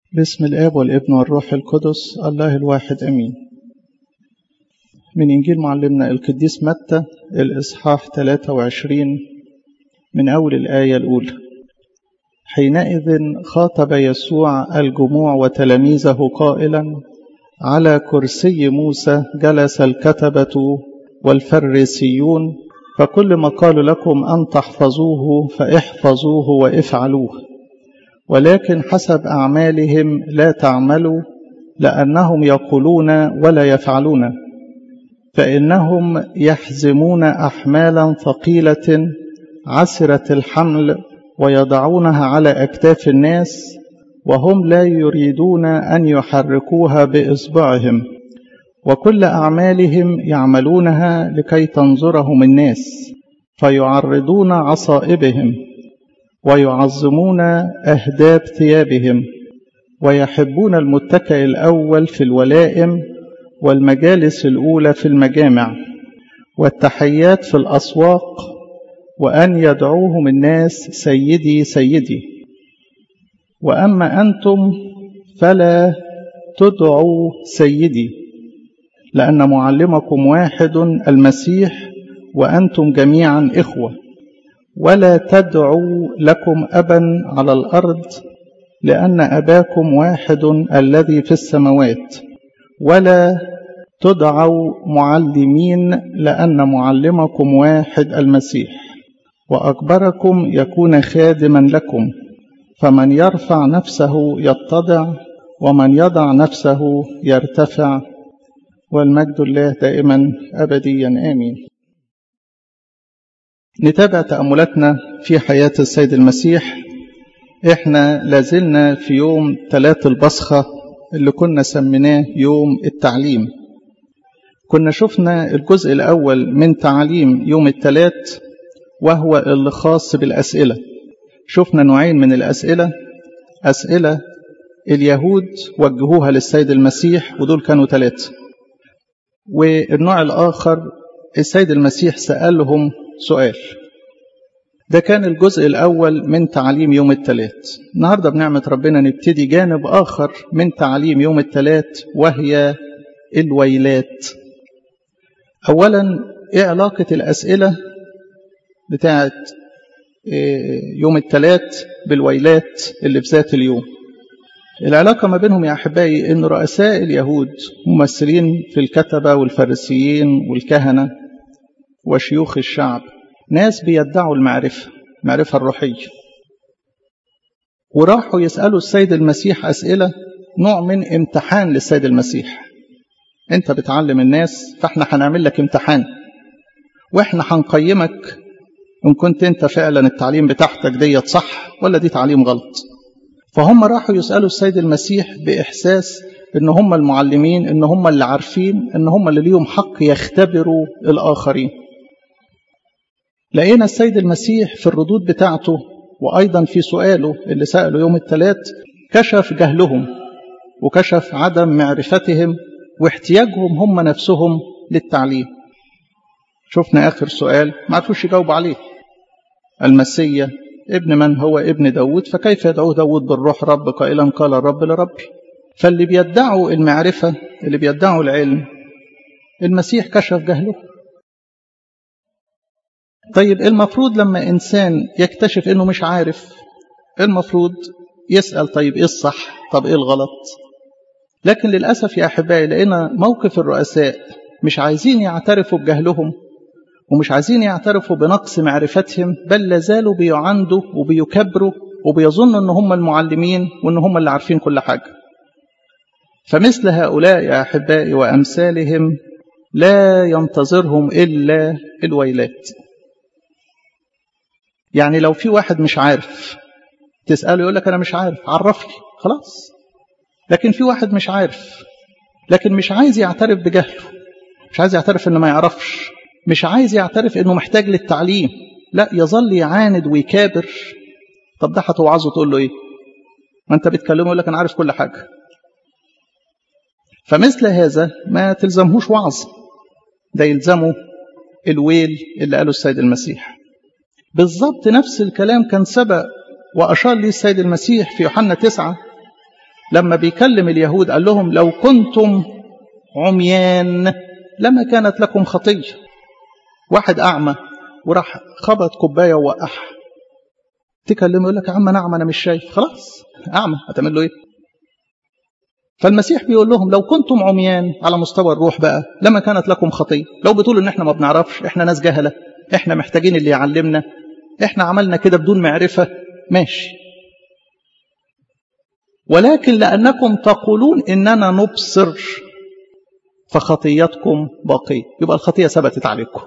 باسم الآب والابن والروح القدس الله الواحد أمين من إنجيل معلمنا القديس متى الإصحاح 23 من أول الآية الأولى حينئذ خاطب يسوع الجموع وتلاميذه قائلا على كرسي موسى جلس الكتبة والفريسيون فكل ما قالوا لكم أن تحفظوه فاحفظوه وافعلوه ولكن حسب أعمالهم لا تعملوا لأنهم يقولون ولا يفعلون فإنهم يحزمون أحمالا ثقيلة عسرة الحمل ويضعونها على أكتاف الناس وهم لا يريدون أن يحركوها بإصبعهم وكل أعمالهم يعملونها لكي تنظرهم الناس فيعرضون عصائبهم ويعظمون أهداب ثيابهم ويحبون المتكئ الأول في الولائم والمجالس الأولى في المجامع والتحيات في الأسواق وأن يدعوهم الناس سيدي سيدي وأما أنتم فلا تدعوا سيدي لأن معلمكم واحد المسيح وأنتم جميعا إخوة ولا تدعوا لكم أبا على الأرض لأن أباكم واحد الذي في السماوات ولا تدعوا معلمين لأن معلمكم واحد المسيح وأكبركم يكون خادما لكم فمن يرفع نفسه يتضع ومن يضع نفسه يرتفع والمجد الله دائما أبديا آمين نتابع تأملاتنا في حياة السيد المسيح احنا لازلنا في يوم ثلاث البصخة اللي كنا سميناه يوم التعليم كنا شفنا الجزء الأول من تعليم يوم الثلاث وهو اللي خاص بالأسئلة شفنا نوعين من الأسئلة أسئلة اليهود وجهوها للسيد المسيح ودول كانوا ثلاثة والنوع الآخر السيد المسيح سألهم سؤال ده كان الجزء الأول من تعليم يوم الثلاث النهاردة بنعمة ربنا نبتدي جانب آخر من تعليم يوم الثلاث وهي الويلات أولا إيه علاقة الأسئلة بتاعت يوم الثلاث بالويلات اللي في ذات اليوم العلاقة ما بينهم يا أحبائي أن رؤساء اليهود ممثلين في الكتبة والفريسيين والكهنة وشيوخ الشعب ناس بيدعوا المعرفة المعرفة الروحية وراحوا يسألوا السيد المسيح أسئلة نوع من امتحان للسيد المسيح انت بتعلم الناس فاحنا هنعمل لك امتحان واحنا هنقيمك ان كنت انت فعلا التعليم بتاعتك ديت صح ولا دي تعليم غلط فهم راحوا يسألوا السيد المسيح بإحساس ان هم المعلمين ان هم اللي عارفين ان هم اللي ليهم حق يختبروا الآخرين لقينا السيد المسيح في الردود بتاعته وأيضا في سؤاله اللي سأله يوم الثلاث كشف جهلهم وكشف عدم معرفتهم واحتياجهم هم نفسهم للتعليم شفنا آخر سؤال ما عرفوش يجاوبوا عليه المسيا ابن من هو ابن داود فكيف يدعوه داود بالروح رب قائلا قال الرب لربي فاللي بيدعوا المعرفة اللي بيدعوا العلم المسيح كشف جهله طيب المفروض لما إنسان يكتشف إنه مش عارف المفروض يسأل طيب إيه الصح طب إيه الغلط لكن للأسف يا أحبائي لقينا موقف الرؤساء مش عايزين يعترفوا بجهلهم ومش عايزين يعترفوا بنقص معرفتهم بل لازالوا بيعاندوا وبيكبروا وبيظنوا ان هم المعلمين وان هم اللي عارفين كل حاجه فمثل هؤلاء يا احبائي وامثالهم لا ينتظرهم الا الويلات يعني لو في واحد مش عارف تساله يقول لك انا مش عارف عرفني خلاص لكن في واحد مش عارف لكن مش عايز يعترف بجهله مش عايز يعترف انه ما يعرفش مش عايز يعترف انه محتاج للتعليم لا يظل يعاند ويكابر طب ده هتوعظه تقول له ايه ما انت بتكلمه يقول لك انا عارف كل حاجه فمثل هذا ما تلزمهوش وعظ ده يلزمه الويل اللي قاله السيد المسيح بالضبط نفس الكلام كان سبق وأشار لي السيد المسيح في يوحنا تسعة لما بيكلم اليهود قال لهم لو كنتم عميان لما كانت لكم خطية واحد أعمى وراح خبط كوباية ووقعها تكلمه يقول لك يا عم أنا أعمى أنا مش شايف خلاص أعمى هتعمل له إيه فالمسيح بيقول لهم لو كنتم عميان على مستوى الروح بقى لما كانت لكم خطية لو بتقولوا ان احنا ما بنعرفش احنا ناس جهلة احنا محتاجين اللي يعلمنا احنا عملنا كده بدون معرفة ماشي ولكن لأنكم تقولون إننا نبصر فخطيتكم باقية يبقى الخطية ثبتت عليكم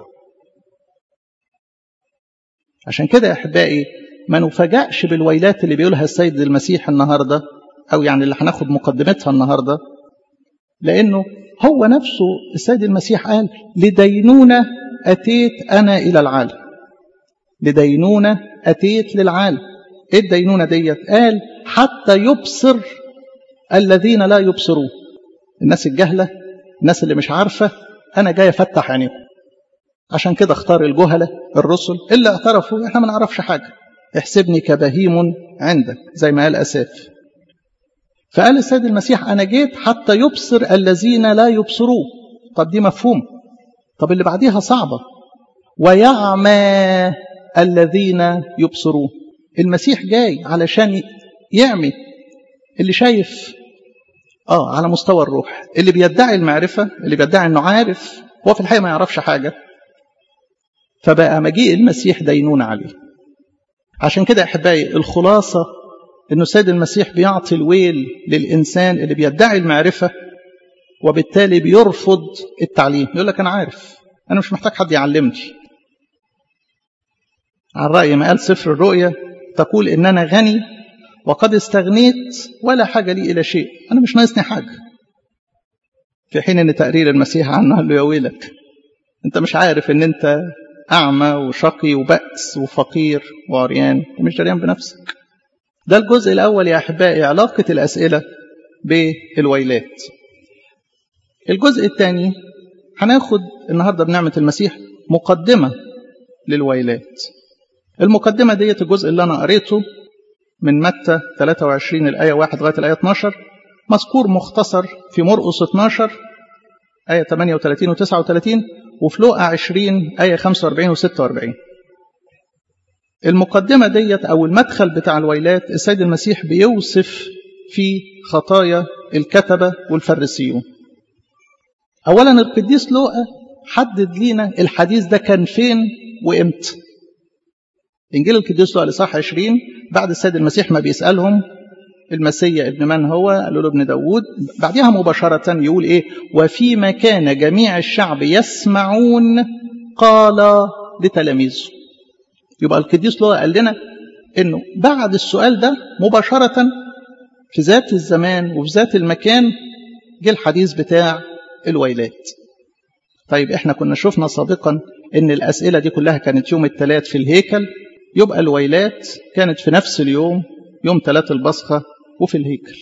عشان كده يا أحبائي ما نفاجأش بالويلات اللي بيقولها السيد المسيح النهارده أو يعني اللي هناخد مقدمتها النهاردة لأنه هو نفسه السيد المسيح قال لدينونة أتيت أنا إلى العالم لدينونة أتيت للعالم إيه الدينونة ديت قال حتى يبصر الذين لا يبصرون الناس الجهلة الناس اللي مش عارفة أنا جاي أفتح عينيهم عشان كده اختار الجهلة الرسل اللي اعترفوا احنا ما نعرفش حاجة احسبني كبهيم عندك زي ما قال أساف فقال السيد المسيح أنا جيت حتى يبصر الذين لا يبصرون طب دي مفهوم طب اللي بعديها صعبة ويعمى الذين يبصرون المسيح جاي علشان يعمي اللي شايف آه على مستوى الروح اللي بيدعي المعرفة اللي بيدعي أنه عارف هو في الحقيقة ما يعرفش حاجة فبقى مجيء المسيح دينون عليه عشان كده أحبائي الخلاصة انه السيد المسيح بيعطي الويل للانسان اللي بيدعي المعرفه وبالتالي بيرفض التعليم يقول لك انا عارف انا مش محتاج حد يعلمني على راي ما قال سفر الرؤيا تقول ان انا غني وقد استغنيت ولا حاجه لي الى شيء انا مش ناقصني حاجه في حين ان تقرير المسيح عنه قال له يا ويلك انت مش عارف ان انت اعمى وشقي وبأس وفقير وعريان ومش دريان بنفسك ده الجزء الأول يا أحبائي علاقة الأسئلة بالويلات الجزء الثاني هناخد النهاردة بنعمة المسيح مقدمة للويلات المقدمة ديت الجزء اللي أنا قريته من متى 23 الآية 1 لغاية الآية 12 مذكور مختصر في مرقس 12 آية 38 و 39 وفي لوقا 20 آية 45 و 46 المقدمة ديت أو المدخل بتاع الويلات السيد المسيح بيوصف في خطايا الكتبة والفريسيون أولا القديس لوقا حدد لينا الحديث ده كان فين وإمتى إنجيل القديس لوقا لصح 20 بعد السيد المسيح ما بيسألهم المسيا ابن من هو قالوا له ابن داود بعدها مباشرة يقول إيه وفيما كان جميع الشعب يسمعون قال لتلاميذه يبقى القديس لوقا قال لنا انه بعد السؤال ده مباشرة في ذات الزمان وفي ذات المكان جه الحديث بتاع الويلات. طيب احنا كنا شفنا سابقا ان الاسئله دي كلها كانت يوم الثلاث في الهيكل يبقى الويلات كانت في نفس اليوم يوم ثلاث البصخه وفي الهيكل.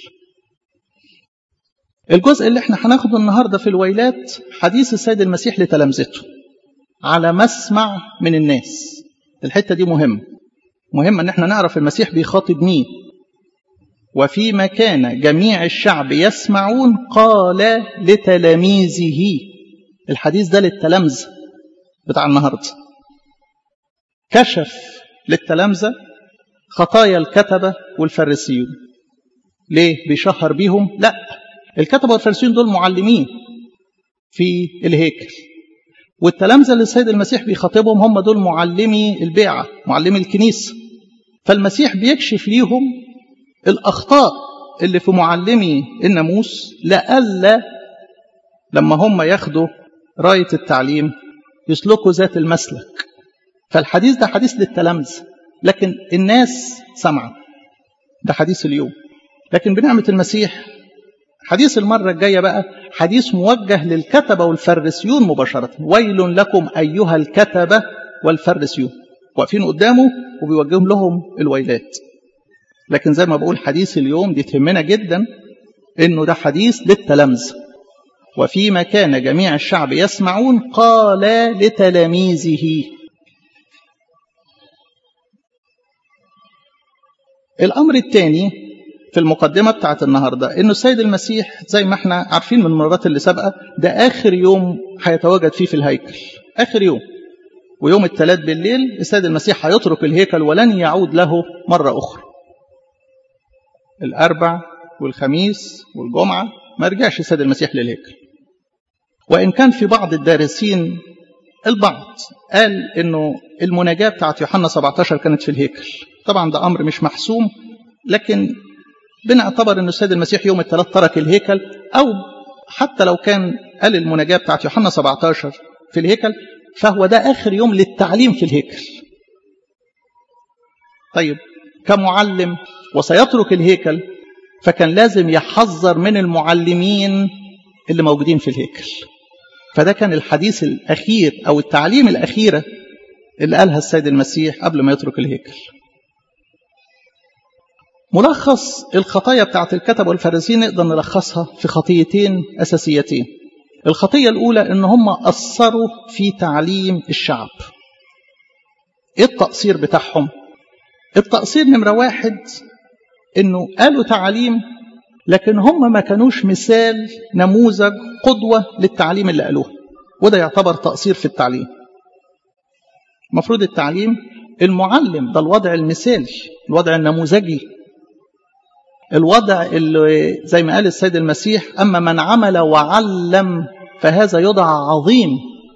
الجزء اللي احنا هناخده النهارده في الويلات حديث السيد المسيح لتلامذته على مسمع من الناس الحته دي مهمه مهم ان احنا نعرف المسيح بيخاطب مين وفيما كان جميع الشعب يسمعون قال لتلاميذه الحديث ده للتلامذه بتاع النهارده كشف للتلامذه خطايا الكتبه والفريسيون ليه بيشهر بيهم لا الكتبه والفريسيون دول معلمين في الهيكل والتلامذة اللي السيد المسيح بيخاطبهم هم دول معلمي البيعة معلمي الكنيسة فالمسيح بيكشف ليهم الأخطاء اللي في معلمي الناموس لألا لما هم ياخدوا راية التعليم يسلكوا ذات المسلك فالحديث ده حديث للتلامذة لكن الناس سمعوا ده حديث اليوم لكن بنعمة المسيح حديث المرة الجاية بقى حديث موجه للكتبة والفريسيون مباشرة ويل لكم أيها الكتبة والفريسيون واقفين قدامه وبيوجههم لهم الويلات لكن زي ما بقول حديث اليوم دي تهمنا جدا انه ده حديث للتلامذة وفيما كان جميع الشعب يسمعون قال لتلاميذه الأمر الثاني في المقدمة بتاعت النهاردة إنه السيد المسيح زي ما احنا عارفين من المرات اللي سابقة ده آخر يوم هيتواجد فيه في الهيكل آخر يوم ويوم الثلاث بالليل السيد المسيح هيترك الهيكل ولن يعود له مرة أخرى الأربع والخميس والجمعة ما رجعش السيد المسيح للهيكل وإن كان في بعض الدارسين البعض قال إنه المناجاة بتاعت يوحنا 17 كانت في الهيكل طبعا ده أمر مش محسوم لكن بنعتبر أن السيد المسيح يوم الثلاث ترك الهيكل أو حتى لو كان قال المناجاة بتاعت يوحنا 17 في الهيكل فهو ده آخر يوم للتعليم في الهيكل طيب كمعلم وسيترك الهيكل فكان لازم يحذر من المعلمين اللي موجودين في الهيكل فده كان الحديث الأخير أو التعليم الأخيرة اللي قالها السيد المسيح قبل ما يترك الهيكل ملخص الخطايا بتاعت الكتب والفارسيين نقدر نلخصها في خطيتين أساسيتين الخطية الأولى إن هم أثروا في تعليم الشعب إيه التقصير بتاعهم التقصير نمرة واحد إنه قالوا تعليم لكن هم ما كانوش مثال نموذج قدوة للتعليم اللي قالوه وده يعتبر تقصير في التعليم المفروض التعليم المعلم ده الوضع المثالي الوضع النموذجي الوضع اللي زي ما قال السيد المسيح أما من عمل وعلم فهذا يدعى عظيم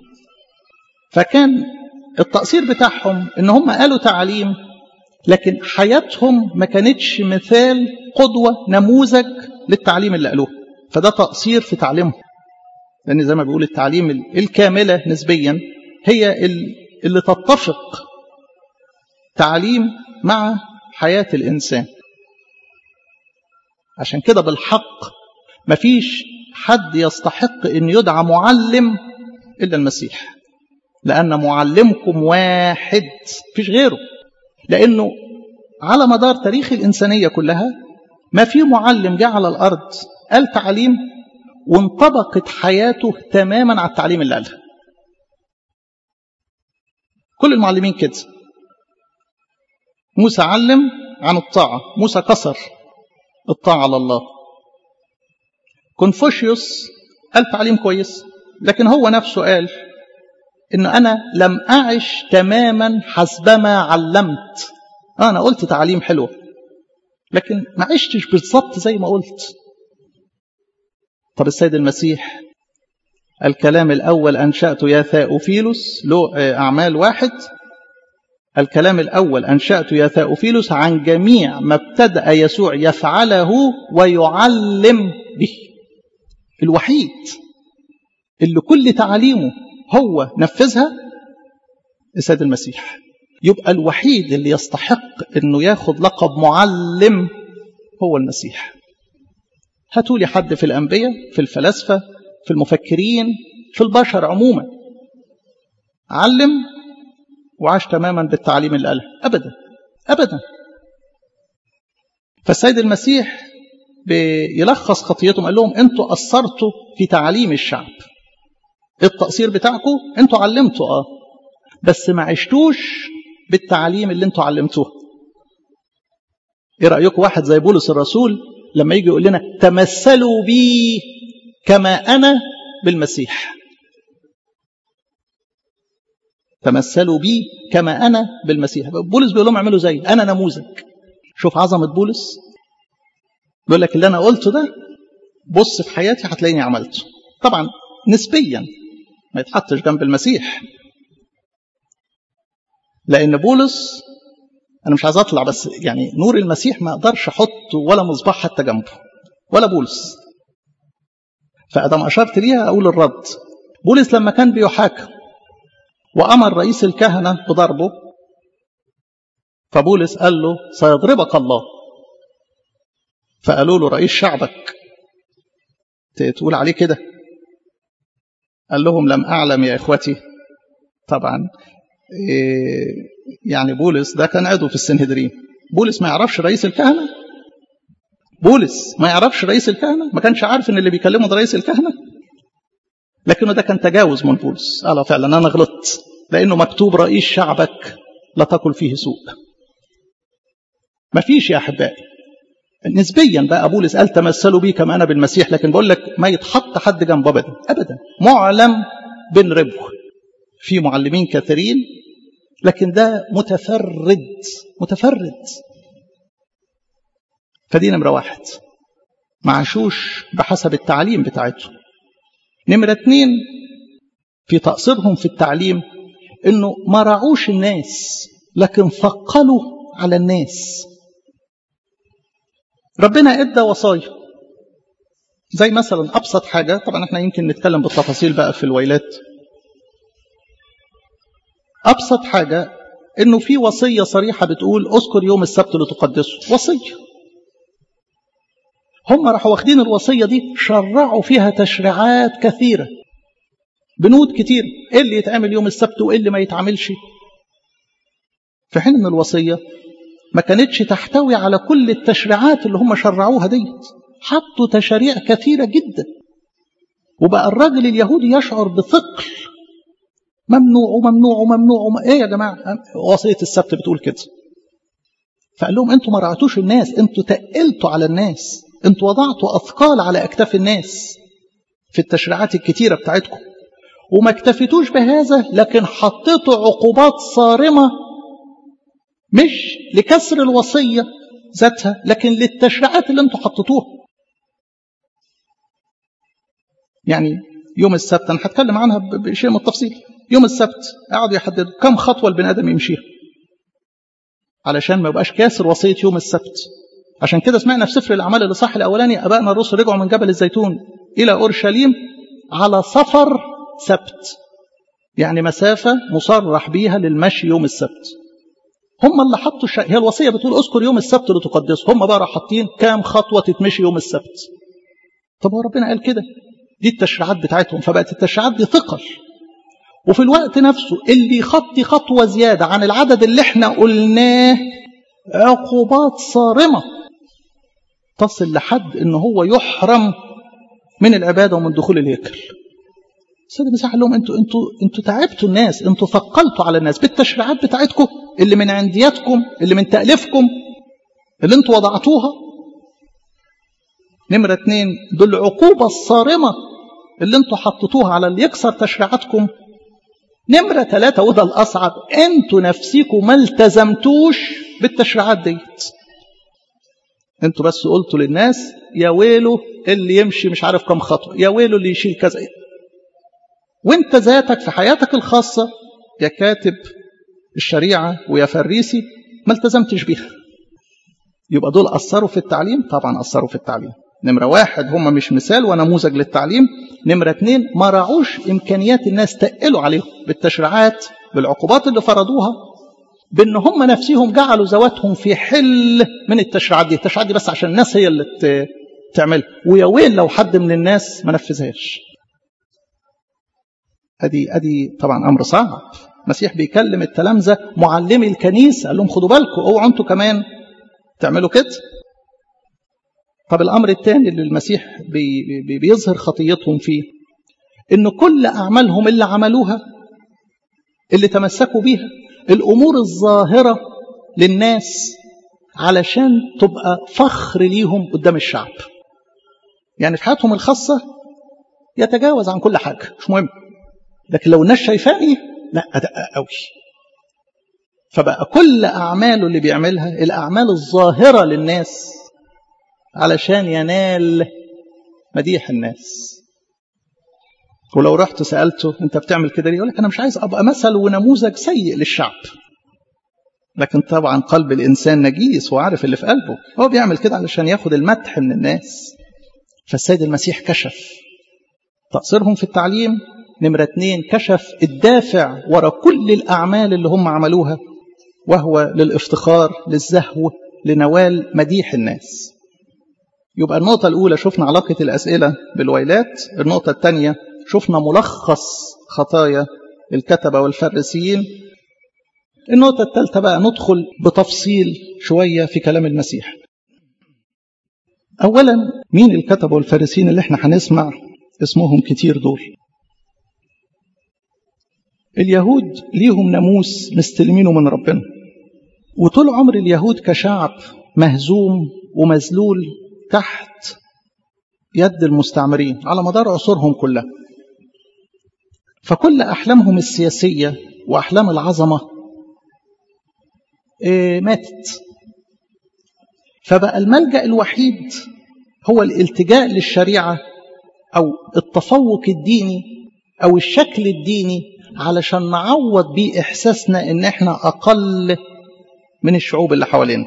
فكان التقصير بتاعهم ان هم قالوا تعليم لكن حياتهم ما كانتش مثال قدوة نموذج للتعليم اللي قالوه فده تقصير في تعليمهم لأن زي ما بيقول التعليم الكاملة نسبيا هي اللي تتفق تعليم مع حياة الإنسان عشان كده بالحق مفيش حد يستحق أن يدعى معلم إلا المسيح لأن معلمكم واحد فيش غيره لأنه على مدار تاريخ الإنسانية كلها ما في معلم جه على الأرض قال تعليم وانطبقت حياته تماما على التعليم اللي قالها كل المعلمين كده موسى علم عن الطاعة موسى كسر الطاعة على الله كونفوشيوس قال تعليم كويس لكن هو نفسه قال إن أنا لم أعش تماما حسبما علمت أنا قلت تعليم حلو لكن ما عشتش بالظبط زي ما قلت طب السيد المسيح الكلام الأول أنشأته يا ثاؤفيلوس له أعمال واحد الكلام الأول أنشأته يا ثاؤفيلوس عن جميع ما ابتدأ يسوع يفعله ويعلم به الوحيد اللي كل تعليمه هو نفذها السيد المسيح يبقى الوحيد اللي يستحق انه ياخد لقب معلم هو المسيح هاتوا لي حد في الانبياء في الفلاسفه في المفكرين في البشر عموما علم وعاش تماما بالتعليم اللي قالها ابدا ابدا فالسيد المسيح بيلخص خطيتهم قال لهم انتوا قصرتوا في تعليم الشعب التقصير بتاعكم انتوا علمتوا اه بس ما عشتوش بالتعليم اللي انتوا علمتوه ايه رايكم واحد زي بولس الرسول لما يجي يقول لنا تمثلوا بي كما انا بالمسيح تمثلوا بي كما انا بالمسيح بولس بيقول لهم اعملوا زي انا نموذج شوف عظمه بولس بيقول لك اللي انا قلته ده بص في حياتي هتلاقيني عملته طبعا نسبيا ما يتحطش جنب المسيح لأن بولس أنا مش عايز أطلع بس يعني نور المسيح ما أقدرش أحطه ولا مصباح حتى جنبه ولا بولس فأدام أشرت ليها أقول الرد بولس لما كان بيحاكم وأمر رئيس الكهنة بضربه فبولس قال له سيضربك الله فقالوا له رئيس شعبك تقول عليه كده قال لهم لم أعلم يا إخوتي طبعا يعني بولس ده كان عضو في السنهدرين بولس ما يعرفش رئيس الكهنة بولس ما يعرفش رئيس الكهنة ما كانش عارف ان اللي بيكلمه ده رئيس الكهنة لكنه ده كان تجاوز من بولس قال فعلا انا غلطت لانه مكتوب رئيس شعبك لا تقل فيه سوء ما فيش يا احبائي نسبيا بقى بولس قال تمثلوا بي كما انا بالمسيح لكن بقول لك ما يتحط حد جنبه ابدا ابدا معلم بن ربه في معلمين كثيرين لكن ده متفرد متفرد فدي نمره واحد معشوش بحسب التعليم بتاعته نمرة اتنين في تقصيرهم في التعليم انه ما رعوش الناس لكن ثقلوا على الناس ربنا ادى وصايا زي مثلا ابسط حاجه طبعا احنا يمكن نتكلم بالتفاصيل بقى في الويلات ابسط حاجه انه في وصيه صريحه بتقول اذكر يوم السبت لتقدسه وصيه هم راحوا واخدين الوصيه دي شرعوا فيها تشريعات كثيره بنود كتير ايه اللي يتعمل يوم السبت وايه اللي ما يتعملش في حين ان الوصيه ما كانتش تحتوي على كل التشريعات اللي هم شرعوها ديت حطوا تشاريع كثيرة جدا وبقى الراجل اليهودي يشعر بثقل ممنوع وممنوع وممنوع وم... ايه يا جماعة وصية السبت بتقول كده فقال لهم انتوا ما رعتوش الناس انتوا تقلتوا على الناس انتوا وضعتوا اثقال على اكتاف الناس في التشريعات الكتيرة بتاعتكم وما اكتفيتوش بهذا لكن حطيتوا عقوبات صارمة مش لكسر الوصية ذاتها لكن للتشريعات اللي انتوا حطيتوها يعني يوم السبت انا هتكلم عنها بشيء من التفصيل يوم السبت قعدوا يحددوا كم خطوه البني ادم يمشيها علشان ما يبقاش كاسر وصيه يوم السبت عشان كده سمعنا في سفر الاعمال اللي صح الاولاني ابائنا الرسل رجعوا من جبل الزيتون الى اورشليم على سفر سبت يعني مسافه مصرح بيها للمشي يوم السبت هم اللي حطوا الشيء هي الوصيه بتقول اذكر يوم السبت لتقدسه هم بقى حاطين كام خطوه تتمشي يوم السبت طب هو ربنا قال كده دي التشريعات بتاعتهم فبقت التشريعات دي ثقل وفي الوقت نفسه اللي يخطي خطوه زياده عن العدد اللي احنا قلناه عقوبات صارمه تصل لحد ان هو يحرم من العباده ومن دخول الهيكل السيد المسيح قال لهم انتوا انتوا انتوا تعبتوا الناس انتوا ثقلتوا على الناس بالتشريعات بتاعتكم اللي من عندياتكم اللي من تاليفكم اللي انتوا وضعتوها نمرة اتنين دول العقوبة الصارمة اللي انتوا حطيتوها على اللي يكسر تشريعاتكم نمرة ثلاثة وده الأصعب انتوا نفسيكم ما التزمتوش بالتشريعات ديت انتوا بس قلتوا للناس يا ويله اللي يمشي مش عارف كم خطوة يا ويله اللي يشيل كذا وانت ذاتك في حياتك الخاصة يا كاتب الشريعة ويا فريسي ما التزمتش بيها يبقى دول أثروا في التعليم طبعا أثروا في التعليم نمرة واحد هم مش مثال ونموذج للتعليم نمرة اتنين ما راعوش إمكانيات الناس تقلوا عليهم بالتشريعات بالعقوبات اللي فرضوها بأن هم نفسهم جعلوا ذواتهم في حل من التشريعات دي التشريعات دي بس عشان الناس هي اللي تعملها ويا ويل لو حد من الناس ما نفذهاش ادي ادي طبعا امر صعب المسيح بيكلم التلامذه معلمي الكنيسه قال لهم خدوا بالكم اوعوا انتوا كمان تعملوا كده طب الامر الثاني اللي المسيح بي بي بيظهر خطيتهم فيه ان كل اعمالهم اللي عملوها اللي تمسكوا بيها الامور الظاهره للناس علشان تبقى فخر ليهم قدام الشعب يعني في حياتهم الخاصه يتجاوز عن كل حاجه مش مهم لكن لو الناس شايفاني لا ادقق قوي فبقى كل اعماله اللي بيعملها الاعمال الظاهره للناس علشان ينال مديح الناس ولو رحت سالته انت بتعمل كده ليه يقول لك انا مش عايز ابقى مثل ونموذج سيء للشعب لكن طبعا قلب الانسان نجيس وعارف اللي في قلبه هو بيعمل كده علشان ياخد المدح من الناس فالسيد المسيح كشف تقصيرهم في التعليم نمرة اتنين كشف الدافع وراء كل الأعمال اللي هم عملوها وهو للافتخار للزهو لنوال مديح الناس يبقى النقطة الأولى شفنا علاقة الأسئلة بالويلات النقطة الثانية شفنا ملخص خطايا الكتبة والفريسيين النقطة الثالثة بقى ندخل بتفصيل شوية في كلام المسيح أولا مين الكتبة والفريسيين اللي احنا هنسمع اسمهم كتير دول اليهود ليهم ناموس مستلمينه من ربنا وطول عمر اليهود كشعب مهزوم ومذلول تحت يد المستعمرين على مدار عصورهم كلها فكل أحلامهم السياسية وأحلام العظمة ماتت فبقى الملجأ الوحيد هو الالتجاء للشريعة أو التفوق الديني أو الشكل الديني علشان نعوض بيه إحساسنا إن إحنا أقل من الشعوب اللي حوالينا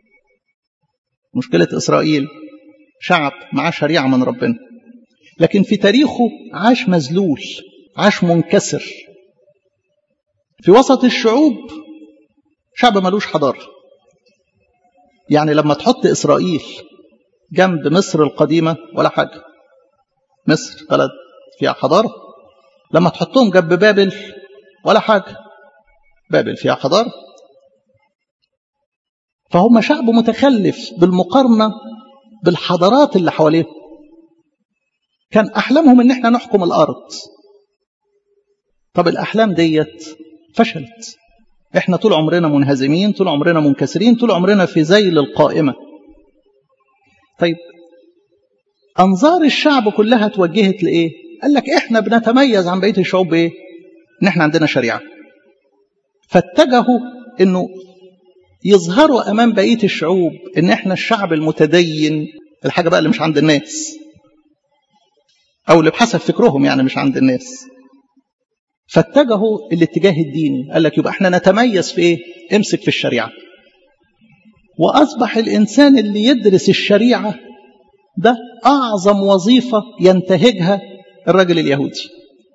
مشكلة إسرائيل شعب معاه شريعة من ربنا لكن في تاريخه عاش مذلول عاش منكسر في وسط الشعوب شعب ملوش حضارة يعني لما تحط إسرائيل جنب مصر القديمة ولا حاجة مصر بلد فيها حضارة لما تحطهم جنب بابل ولا حاجة بابل فيها حضارة فهم شعب متخلف بالمقارنة بالحضارات اللي حواليهم كان أحلامهم إن احنا نحكم الأرض طب الأحلام ديت فشلت احنا طول عمرنا منهزمين طول عمرنا منكسرين طول عمرنا في ذيل القائمة طيب أنظار الشعب كلها توجهت لإيه قال لك احنا بنتميز عن بقية الشعوب بإيه إن احنا عندنا شريعة فاتجهوا إنه يظهروا أمام بقية الشعوب إن احنا الشعب المتدين الحاجة بقى اللي مش عند الناس أو اللي بحسب فكرهم يعني مش عند الناس فاتجهوا الاتجاه الديني قال لك يبقى احنا نتميز في ايه امسك في الشريعة وأصبح الإنسان اللي يدرس الشريعة ده أعظم وظيفة ينتهجها الرجل اليهودي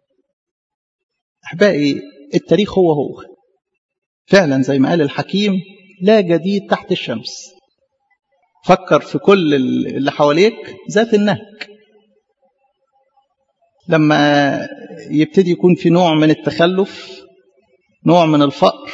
أحبائي التاريخ هو هو فعلا زي ما قال الحكيم لا جديد تحت الشمس فكر في كل اللي حواليك ذات النهج لما يبتدي يكون في نوع من التخلف نوع من الفقر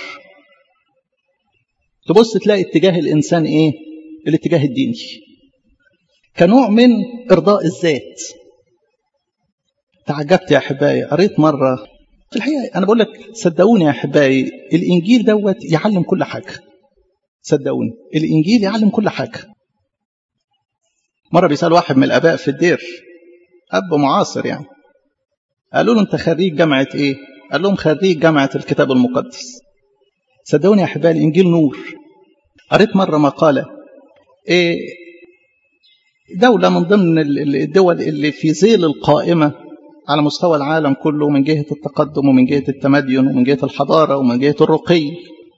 تبص تلاقي اتجاه الإنسان إيه الاتجاه الديني كنوع من إرضاء الذات تعجبت يا أحبائي قريت مرة في الحقيقة أنا بقول لك صدقوني يا أحبائي الإنجيل دوت يعلم كل حاجة صدقوني الإنجيل يعلم كل حاجة مرة بيسأل واحد من الآباء في الدير أب معاصر يعني قالوا له أنت خريج جامعة إيه؟ قال لهم خريج جامعة الكتاب المقدس صدقوني يا أحبائي الإنجيل نور قريت مرة مقالة إيه دولة من ضمن الدول اللي في ذيل القائمة على مستوى العالم كله من جهة التقدم ومن جهة التمدن ومن جهة الحضارة ومن جهة الرقي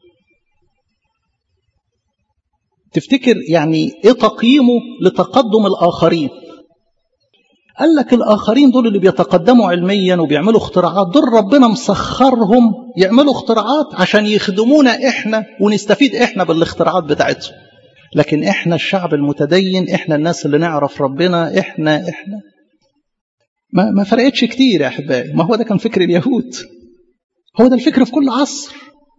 تفتكر يعني ايه تقييمه لتقدم الآخرين قال لك الآخرين دول اللي بيتقدموا علميا وبيعملوا اختراعات دول ربنا مسخرهم يعملوا اختراعات عشان يخدمونا احنا ونستفيد احنا بالاختراعات بتاعتهم لكن احنا الشعب المتدين احنا الناس اللي نعرف ربنا احنا احنا ما ما فرقتش كتير يا احبائي ما هو ده كان فكر اليهود هو ده الفكر في كل عصر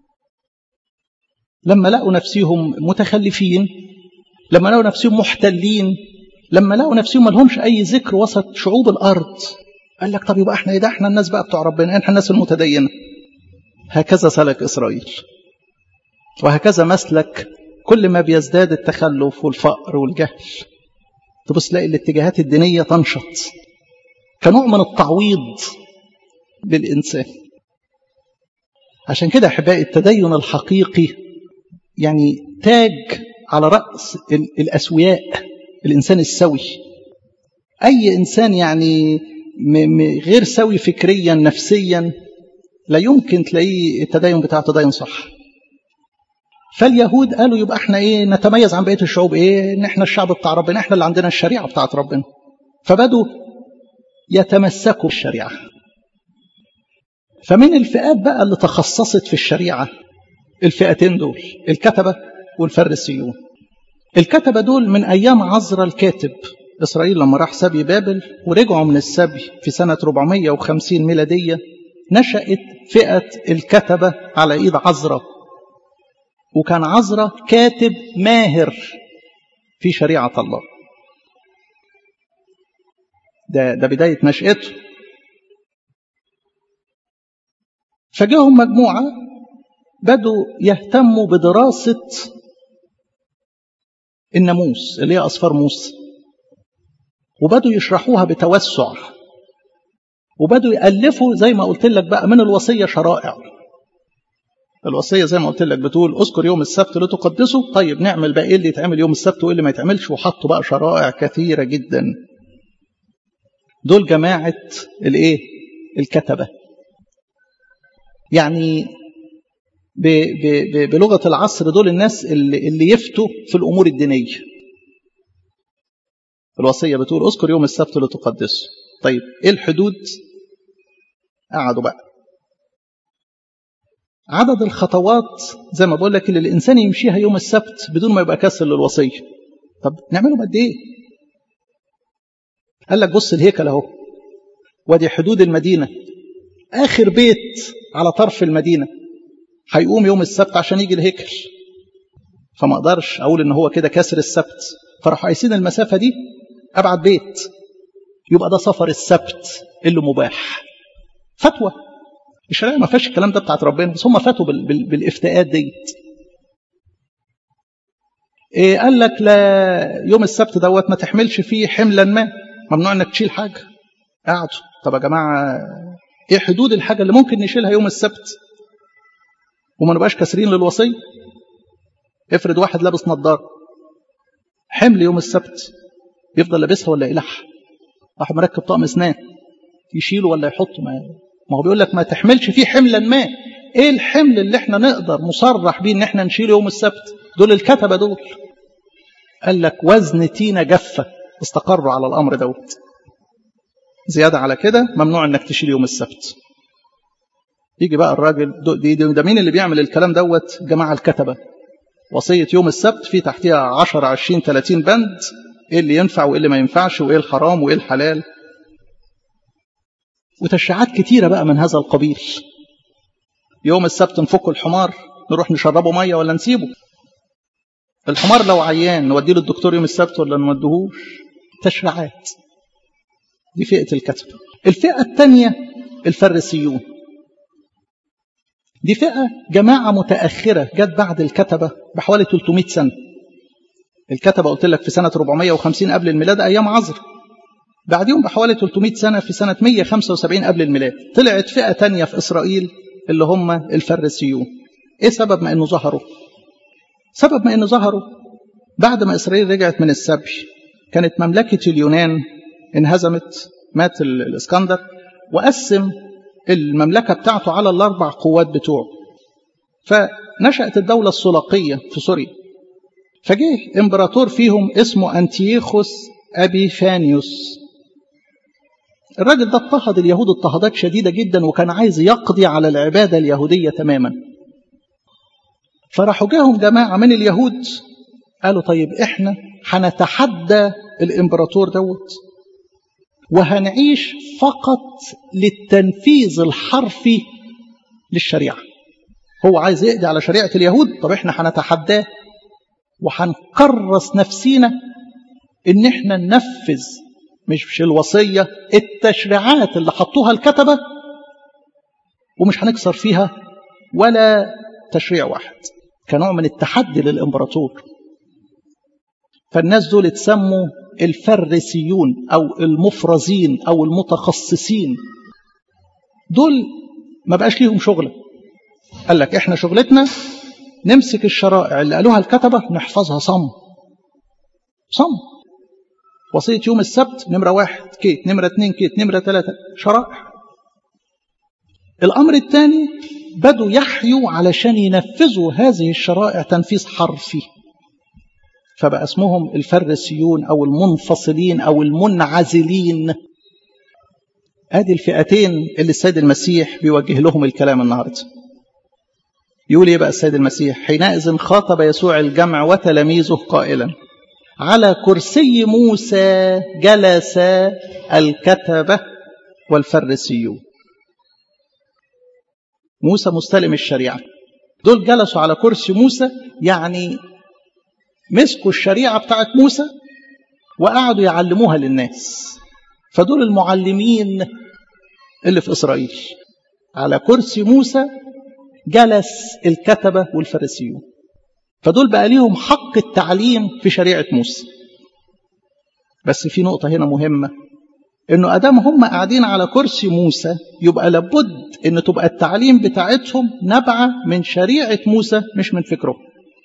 لما لقوا نفسهم متخلفين لما لقوا نفسهم محتلين لما لقوا نفسهم ما لهمش اي ذكر وسط شعوب الارض قال لك طب يبقى احنا ايه ده احنا الناس بقى بتوع ربنا احنا الناس المتدينه هكذا سلك اسرائيل وهكذا مسلك كل ما بيزداد التخلف والفقر والجهل تبص تلاقي الاتجاهات الدينيه تنشط كنوع من التعويض للإنسان عشان كده أحبائي التدين الحقيقي يعني تاج على رأس الأسوياء الإنسان السوي أي إنسان يعني غير سوي فكريا نفسيا لا يمكن تلاقيه التدين بتاع تدين صح فاليهود قالوا يبقى احنا ايه نتميز عن بقيه الشعوب ايه ان احنا الشعب بتاع ربنا احنا اللي عندنا الشريعه بتاعت ربنا فبدوا يتمسكوا بالشريعة فمن الفئات بقى اللي تخصصت في الشريعة الفئتين دول الكتبة والفريسيون الكتبة دول من أيام عزرا الكاتب إسرائيل لما راح سبي بابل ورجعوا من السبي في سنة 450 ميلادية نشأت فئة الكتبة على إيد عزرا وكان عزرا كاتب ماهر في شريعة الله ده ده بداية نشأته فجاهم مجموعة بدوا يهتموا بدراسة الناموس اللي هي أصفار موسى وبدوا يشرحوها بتوسع وبدوا يألفوا زي ما قلت لك بقى من الوصية شرائع الوصية زي ما قلت لك بتقول اذكر يوم السبت لتقدسه طيب نعمل بقى ايه اللي يتعمل يوم السبت وايه اللي ما يتعملش وحطوا بقى شرائع كثيرة جدا دول جماعة الايه الكتبة يعني ب ب ب بلغة العصر دول الناس اللي, اللي يفتوا في الأمور الدينية الوصية بتقول اذكر يوم السبت لتقدسه طيب ايه الحدود قعدوا بقى عدد الخطوات زي ما بقول لك اللي الانسان يمشيها يوم السبت بدون ما يبقى كسر للوصيه طب نعملهم قد ايه قال لك بص الهيكل اهو وادي حدود المدينه اخر بيت على طرف المدينه هيقوم يوم السبت عشان يجي الهيكل فما اقدرش اقول ان هو كده كسر السبت فراحوا قايسين المسافه دي ابعد بيت يبقى ده سفر السبت اللي مباح فتوى الشريعه ما فيهاش الكلام ده بتاعت ربنا بس هم فاتوا بال بال بالافتاءات ديت إيه قال لك لا يوم السبت دوت ما تحملش فيه حملا ما ممنوع انك تشيل حاجه قعدوا طب يا جماعه ايه حدود الحاجه اللي ممكن نشيلها يوم السبت وما نبقاش كاسرين للوصيه افرض واحد لابس نظاره حمل يوم السبت يفضل لابسها ولا يقلعها واحد مركب طقم اسنان يشيله ولا يحطه ما ما هو بيقول لك ما تحملش فيه حملا ما ايه الحمل اللي احنا نقدر مصرح بيه ان احنا نشيله يوم السبت دول الكتبه دول قال لك وزن تينة جفة استقروا على الامر دوت زيادة على كده ممنوع انك تشيل يوم السبت يجي بقى الراجل دي دي ده مين اللي بيعمل الكلام دوت جماعة الكتبة وصية يوم السبت في تحتها 10 20 30 بند ايه اللي ينفع وايه اللي ما ينفعش وايه الحرام وايه الحلال وتشريعات كتيرة بقى من هذا القبيل يوم السبت نفك الحمار نروح نشربه مية ولا نسيبه الحمار لو عيان نوديه للدكتور يوم السبت ولا نوديهوش تشريعات دي فئة الكتب الفئة الثانية الفريسيون دي فئة جماعة متأخرة جت بعد الكتبة بحوالي 300 سنة الكتبة قلت لك في سنة 450 قبل الميلاد أيام عصر بعديهم بحوالي 300 سنة في سنة 175 قبل الميلاد طلعت فئة تانية في إسرائيل اللي هم الفريسيون إيه سبب ما إنه ظهروا سبب ما إنه ظهروا بعد ما إسرائيل رجعت من السبي كانت مملكة اليونان انهزمت مات الإسكندر وقسم المملكة بتاعته على الأربع قوات بتوعه فنشأت الدولة السلاقية في سوريا فجه امبراطور فيهم اسمه أنتيخوس أبيفانيوس الراجل ده اضطهد اليهود اضطهادات شديدة جدا وكان عايز يقضي على العبادة اليهودية تماما فراحوا جاهم جماعة من اليهود قالوا طيب احنا هنتحدى الامبراطور دوت وهنعيش فقط للتنفيذ الحرفي للشريعة هو عايز يقضي على شريعة اليهود طب احنا هنتحداه وهنكرس نفسينا ان احنا ننفذ مش مش الوصية التشريعات اللي حطوها الكتبة ومش هنكسر فيها ولا تشريع واحد كنوع من التحدي للإمبراطور فالناس دول اتسموا الفريسيون أو المفرزين أو المتخصصين دول ما بقاش ليهم شغلة قال لك احنا شغلتنا نمسك الشرائع اللي قالوها الكتبة نحفظها صم صم وصية يوم السبت نمرة واحد كيت نمرة اتنين كيت نمرة ثلاثة شرائع الأمر الثاني بدوا يحيوا علشان ينفذوا هذه الشرائع تنفيذ حرفي فبقى اسمهم الفريسيون أو المنفصلين أو المنعزلين ادي الفئتين اللي السيد المسيح بيوجه لهم الكلام النهارده يقول ايه بقى السيد المسيح حينئذ خاطب يسوع الجمع وتلاميذه قائلا على كرسي موسى جلس الكتبة والفريسيون موسى مستلم الشريعة دول جلسوا على كرسي موسى يعني مسكوا الشريعة بتاعت موسى وقعدوا يعلموها للناس فدول المعلمين اللي في إسرائيل على كرسي موسى جلس الكتبة والفريسيون فدول بقى ليهم حق التعليم في شريعة موسى بس في نقطة هنا مهمة انه ادام هم قاعدين على كرسي موسى يبقى لابد ان تبقى التعليم بتاعتهم نبعة من شريعة موسى مش من فكره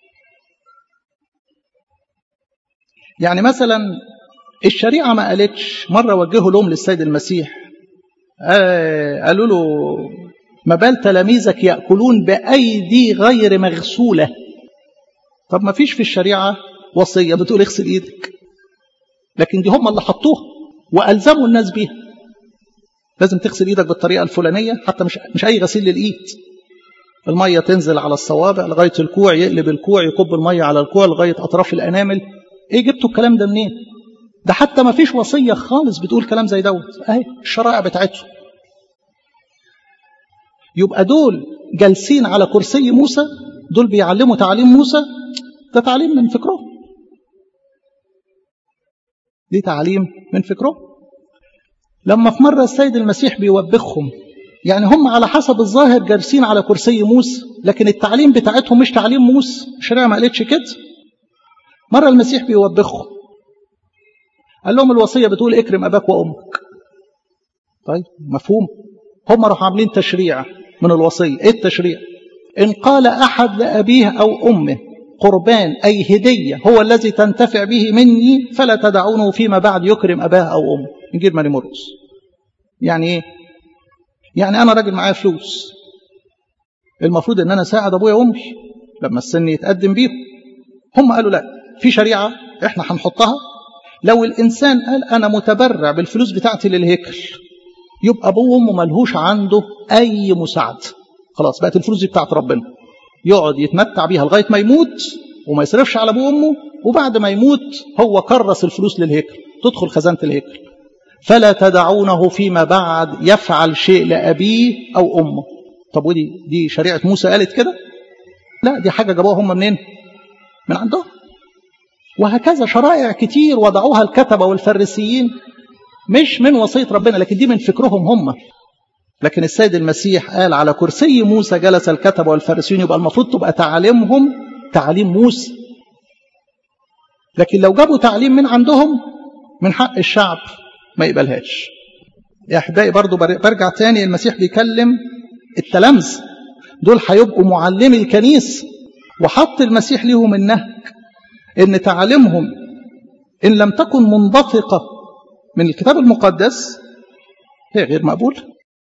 يعني مثلا الشريعة ما قالتش مرة وجهوا لهم للسيد المسيح آه قالوا له ما بال تلاميذك يأكلون بأيدي غير مغسولة طب ما فيش في الشريعة وصية بتقول اغسل ايدك لكن دي هم اللي حطوها وألزموا الناس بيها لازم تغسل ايدك بالطريقة الفلانية حتى مش مش أي غسيل للإيد المية تنزل على الصوابع لغاية الكوع يقلب الكوع يكب المية على الكوع لغاية أطراف الأنامل إيه جبتوا الكلام ده منين؟ ده حتى ما فيش وصية خالص بتقول كلام زي دوت أهي الشرائع بتاعتهم يبقى دول جالسين على كرسي موسى دول بيعلموا تعليم موسى ده تعليم من فكرهم دي تعليم من فكرهم لما في مرة السيد المسيح بيوبخهم يعني هم على حسب الظاهر جالسين على كرسي موسى لكن التعليم بتاعتهم مش تعليم موسى الشريعة ما قالتش كده مرة المسيح بيوبخهم قال لهم الوصية بتقول اكرم أباك وأمك طيب مفهوم هم راحوا عاملين تشريع من الوصية ايه التشريع إن قال أحد لأبيه أو أمه قربان أي هدية هو الذي تنتفع به مني فلا تدعونه فيما بعد يكرم أباه أو أمه إنجيل ماري مرقس يعني إيه؟ يعني أنا راجل معايا فلوس المفروض إن أنا ساعد أبويا وأمي لما السن يتقدم بيهم هم قالوا لا في شريعة إحنا هنحطها لو الإنسان قال أنا متبرع بالفلوس بتاعتي للهيكل يبقى أبوه وأمه ملهوش عنده أي مساعدة خلاص بقت الفلوس دي بتاعت ربنا يقعد يتمتع بيها لغاية ما يموت وما يصرفش على أبوه وأمه وبعد ما يموت هو كرس الفلوس للهيكل تدخل خزانة الهيكل فلا تدعونه فيما بعد يفعل شيء لأبيه أو أمه طب ودي دي شريعة موسى قالت كده لا دي حاجة جابوها هم منين من عندهم وهكذا شرائع كتير وضعوها الكتبة والفريسيين مش من وصية ربنا لكن دي من فكرهم هم لكن السيد المسيح قال على كرسي موسى جلس الكتبة والفريسيين يبقى المفروض تبقى تعليمهم تعليم موسى لكن لو جابوا تعليم من عندهم من حق الشعب ما يقبلهاش يا احبائي برضو برجع تاني المسيح بيكلم التلامذة دول هيبقوا معلمي الكنيسة وحط المسيح ليهم النهج ان تعليمهم ان لم تكن منبثقة من الكتاب المقدس هي غير مقبولة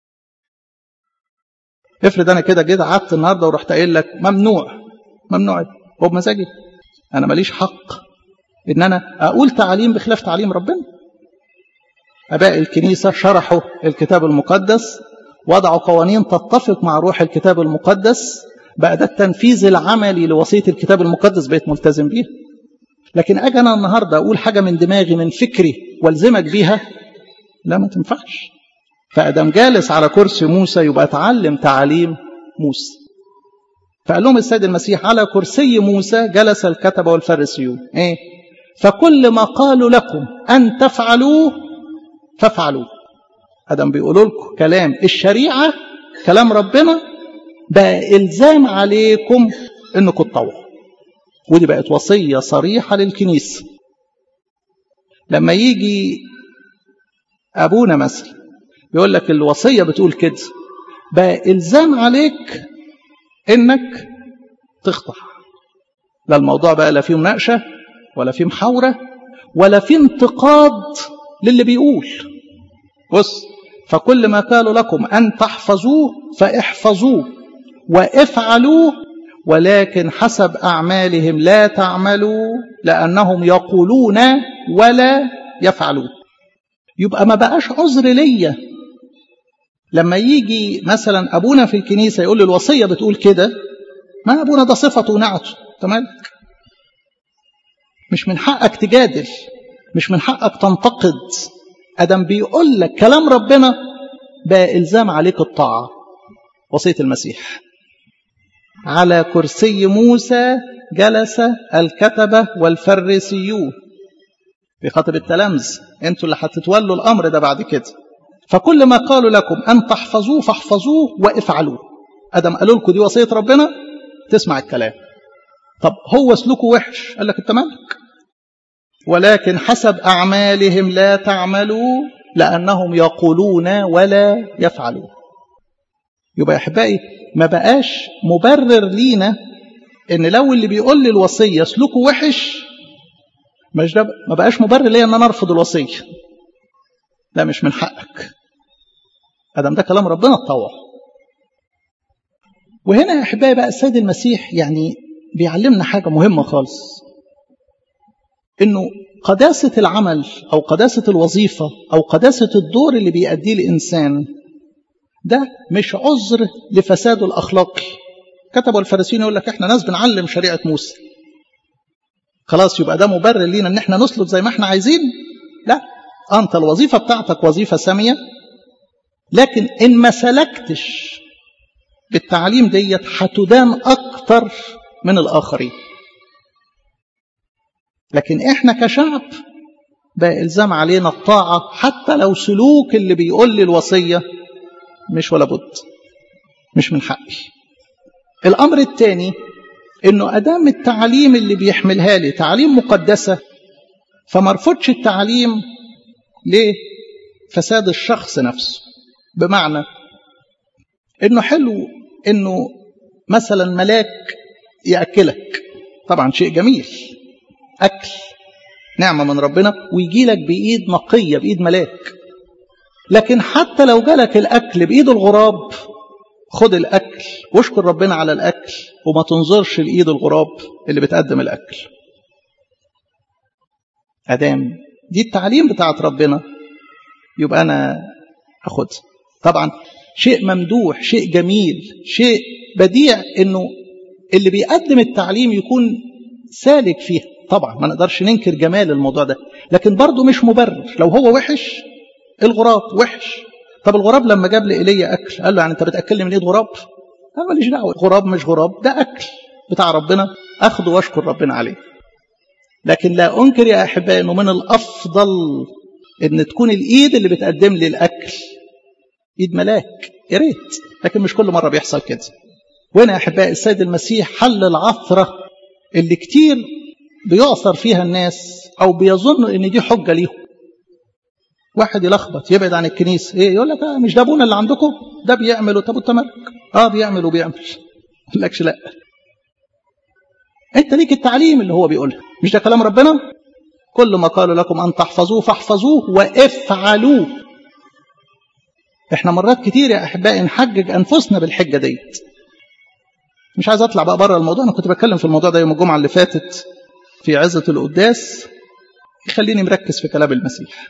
افرض انا كده جيت قعدت النهارده ورحت قايل لك ممنوع ممنوع هو بمزاجي انا ماليش حق ان انا اقول تعليم بخلاف تعليم ربنا اباء الكنيسه شرحوا الكتاب المقدس وضعوا قوانين تتفق مع روح الكتاب المقدس بقى ده التنفيذ العملي لوصيه الكتاب المقدس بقيت ملتزم بيها لكن اجي انا النهارده اقول حاجه من دماغي من فكري والزمك بيها لا ما تنفعش فادم جالس على كرسي موسى يبقى اتعلم تعاليم موسى فقال لهم السيد المسيح على كرسي موسى جلس الكتبه والفريسيون ايه فكل ما قالوا لكم ان تفعلوه فافعلوه ادم بيقولوا لكم كلام الشريعه كلام ربنا بقى الزام عليكم انكم تطوعوا ودي بقت وصيه صريحه للكنيسه لما يجي ابونا مثلا يقول لك الوصيه بتقول كده بقى الزام عليك انك تخضع لا الموضوع بقى لا فيه مناقشه ولا فيه محاوره ولا فيه انتقاد للي بيقول بص فكل ما قالوا لكم ان تحفظوه فاحفظوه وافعلوه ولكن حسب اعمالهم لا تعملوا لانهم يقولون ولا يفعلون يبقى ما بقاش عذر ليا لما يجي مثلا ابونا في الكنيسه يقول لي الوصيه بتقول كده ما ابونا ده صفته ونعته تمام مش من حقك تجادل مش من حقك تنتقد ادم بيقول لك كلام ربنا بقى الزام عليك الطاعه وصيه المسيح على كرسي موسى جلس الكتبه والفريسيون بخاطب التلامذ انتوا اللي هتتولوا الامر ده بعد كده فكل ما قالوا لكم ان تحفظوه فاحفظوه وافعلوه ادم قالوا لكم دي وصيه ربنا تسمع الكلام طب هو سلوكه وحش قال لك انت مالك ولكن حسب أعمالهم لا تعملوا لأنهم يقولون ولا يفعلون يبقى يا أحبائي ما بقاش مبرر لينا إن لو اللي بيقول لي الوصية سلوكه وحش مش ده ما بقاش مبرر ليا إن أنا أرفض الوصية لا مش من حقك ادم ده كلام ربنا اتطوع وهنا يا احبائي بقى السيد المسيح يعني بيعلمنا حاجه مهمه خالص انه قداسه العمل او قداسه الوظيفه او قداسه الدور اللي بيأديه الانسان ده مش عذر لفساده الاخلاقي كتبوا الفارسيين يقول لك احنا ناس بنعلم شريعه موسى خلاص يبقى ده مبرر لينا ان احنا نسلك زي ما احنا عايزين لا انت الوظيفه بتاعتك وظيفه ساميه لكن ان ما سلكتش بالتعليم ديت هتدان اكتر من الاخرين لكن احنا كشعب بقى الزام علينا الطاعه حتى لو سلوك اللي بيقول لي الوصيه مش ولا بد مش من حقي الامر الثاني انه ادام التعليم اللي بيحملها لي تعليم مقدسه فما ارفضش التعليم لفساد الشخص نفسه بمعنى انه حلو انه مثلا ملاك ياكلك طبعا شيء جميل اكل نعمه من ربنا ويجي لك بايد نقيه بايد ملاك لكن حتى لو جالك الاكل بايد الغراب خد الاكل واشكر ربنا على الاكل وما تنظرش لايد الغراب اللي بتقدم الاكل ادام دي التعليم بتاعت ربنا يبقى انا اخدها طبعا شيء ممدوح شيء جميل شيء بديع انه اللي بيقدم التعليم يكون سالك فيها طبعا ما نقدرش ننكر جمال الموضوع ده لكن برضه مش مبرر لو هو وحش الغراب وحش طب الغراب لما جاب لإيليا اكل قال له يعني انت بتاكلني من ايد غراب قال ماليش دعوه غراب مش غراب ده اكل بتاع ربنا اخده واشكر ربنا عليه لكن لا انكر يا احبائي انه من الافضل ان تكون الايد اللي بتقدم لي الاكل ايد ملاك يا ريت لكن مش كل مره بيحصل كده وهنا يا احبائي السيد المسيح حل العثره اللي كتير بيعثر فيها الناس او بيظنوا ان دي حجه ليهم واحد يلخبط يبعد عن الكنيسه ايه يقول لك آه مش ده ابونا اللي عندكم ده بيعمل طب انت مالك اه بيعمل وبيعمل ما لكش لا انت ليك التعليم اللي هو بيقولها مش ده كلام ربنا كل ما قالوا لكم ان تحفظوه فاحفظوه وافعلوه احنا مرات كتير يا احبائي نحجج انفسنا بالحجه ديت مش عايز اطلع بقى بره الموضوع انا كنت بتكلم في الموضوع ده يوم الجمعه اللي فاتت في عزه القداس يخليني مركز في كلام المسيح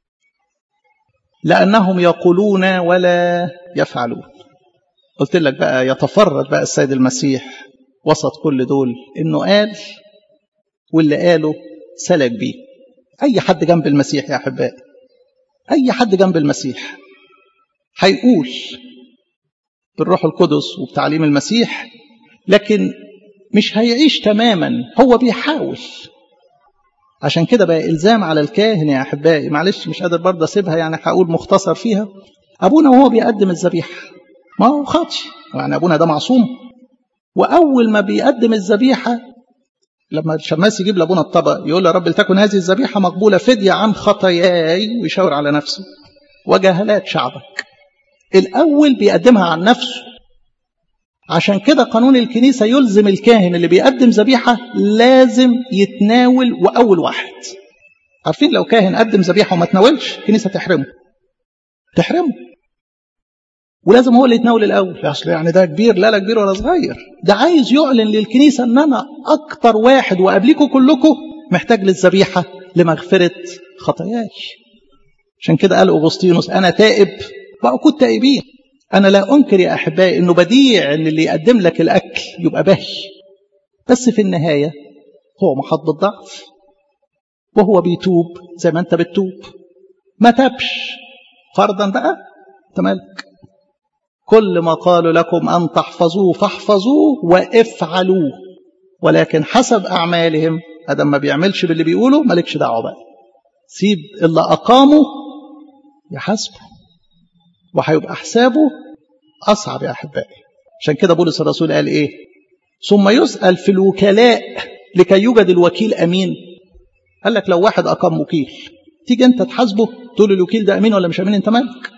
لانهم يقولون ولا يفعلون قلت لك بقى يتفرد بقى السيد المسيح وسط كل دول انه قال واللي قاله سلك بيه اي حد جنب المسيح يا احبائي اي حد جنب المسيح هيقول بالروح القدس وبتعليم المسيح لكن مش هيعيش تماما هو بيحاول عشان كده بقى إلزام على الكاهن يا أحبائي معلش مش قادر برضه أسيبها يعني هقول مختصر فيها أبونا وهو بيقدم الذبيحة ما هو خاطي يعني أبونا ده معصوم وأول ما بيقدم الذبيحة لما الشماس يجيب لأبونا الطبق يقول له يا رب لتكن هذه الذبيحة مقبولة فدية عن خطاياي ويشاور على نفسه وجهلات شعبك الأول بيقدمها عن نفسه عشان كده قانون الكنيسة يلزم الكاهن اللي بيقدم ذبيحة لازم يتناول وأول واحد عارفين لو كاهن قدم ذبيحة وما تناولش الكنيسة تحرمه تحرمه ولازم هو اللي يتناول الأول أصل يعني ده كبير لا لا كبير ولا صغير ده عايز يعلن للكنيسة أن أنا أكتر واحد وقبليكم كلكم محتاج للذبيحة لمغفرة خطاياي عشان كده قال أغسطينوس أنا تائب وأكون تائبين أنا لا أنكر يا أحبائي أنه بديع أن اللي يقدم لك الأكل يبقى باهي بس في النهاية هو محط بالضعف وهو بيتوب زي ما أنت بتتوب ما تبش فرضا بقى أنت مالك كل ما قالوا لكم أن تحفظوه فاحفظوه وافعلوه ولكن حسب أعمالهم أدم ما بيعملش باللي بيقوله مالكش دعوة بقى سيب اللي أقامه يحاسبه وهيبقى حسابه أصعب يا أحبائي عشان كده بولس الرسول قال إيه ثم يسأل في الوكلاء لكي يوجد الوكيل أمين قال لك لو واحد أقام وكيل تيجي أنت تحاسبه تقول الوكيل ده أمين ولا مش أمين أنت مالك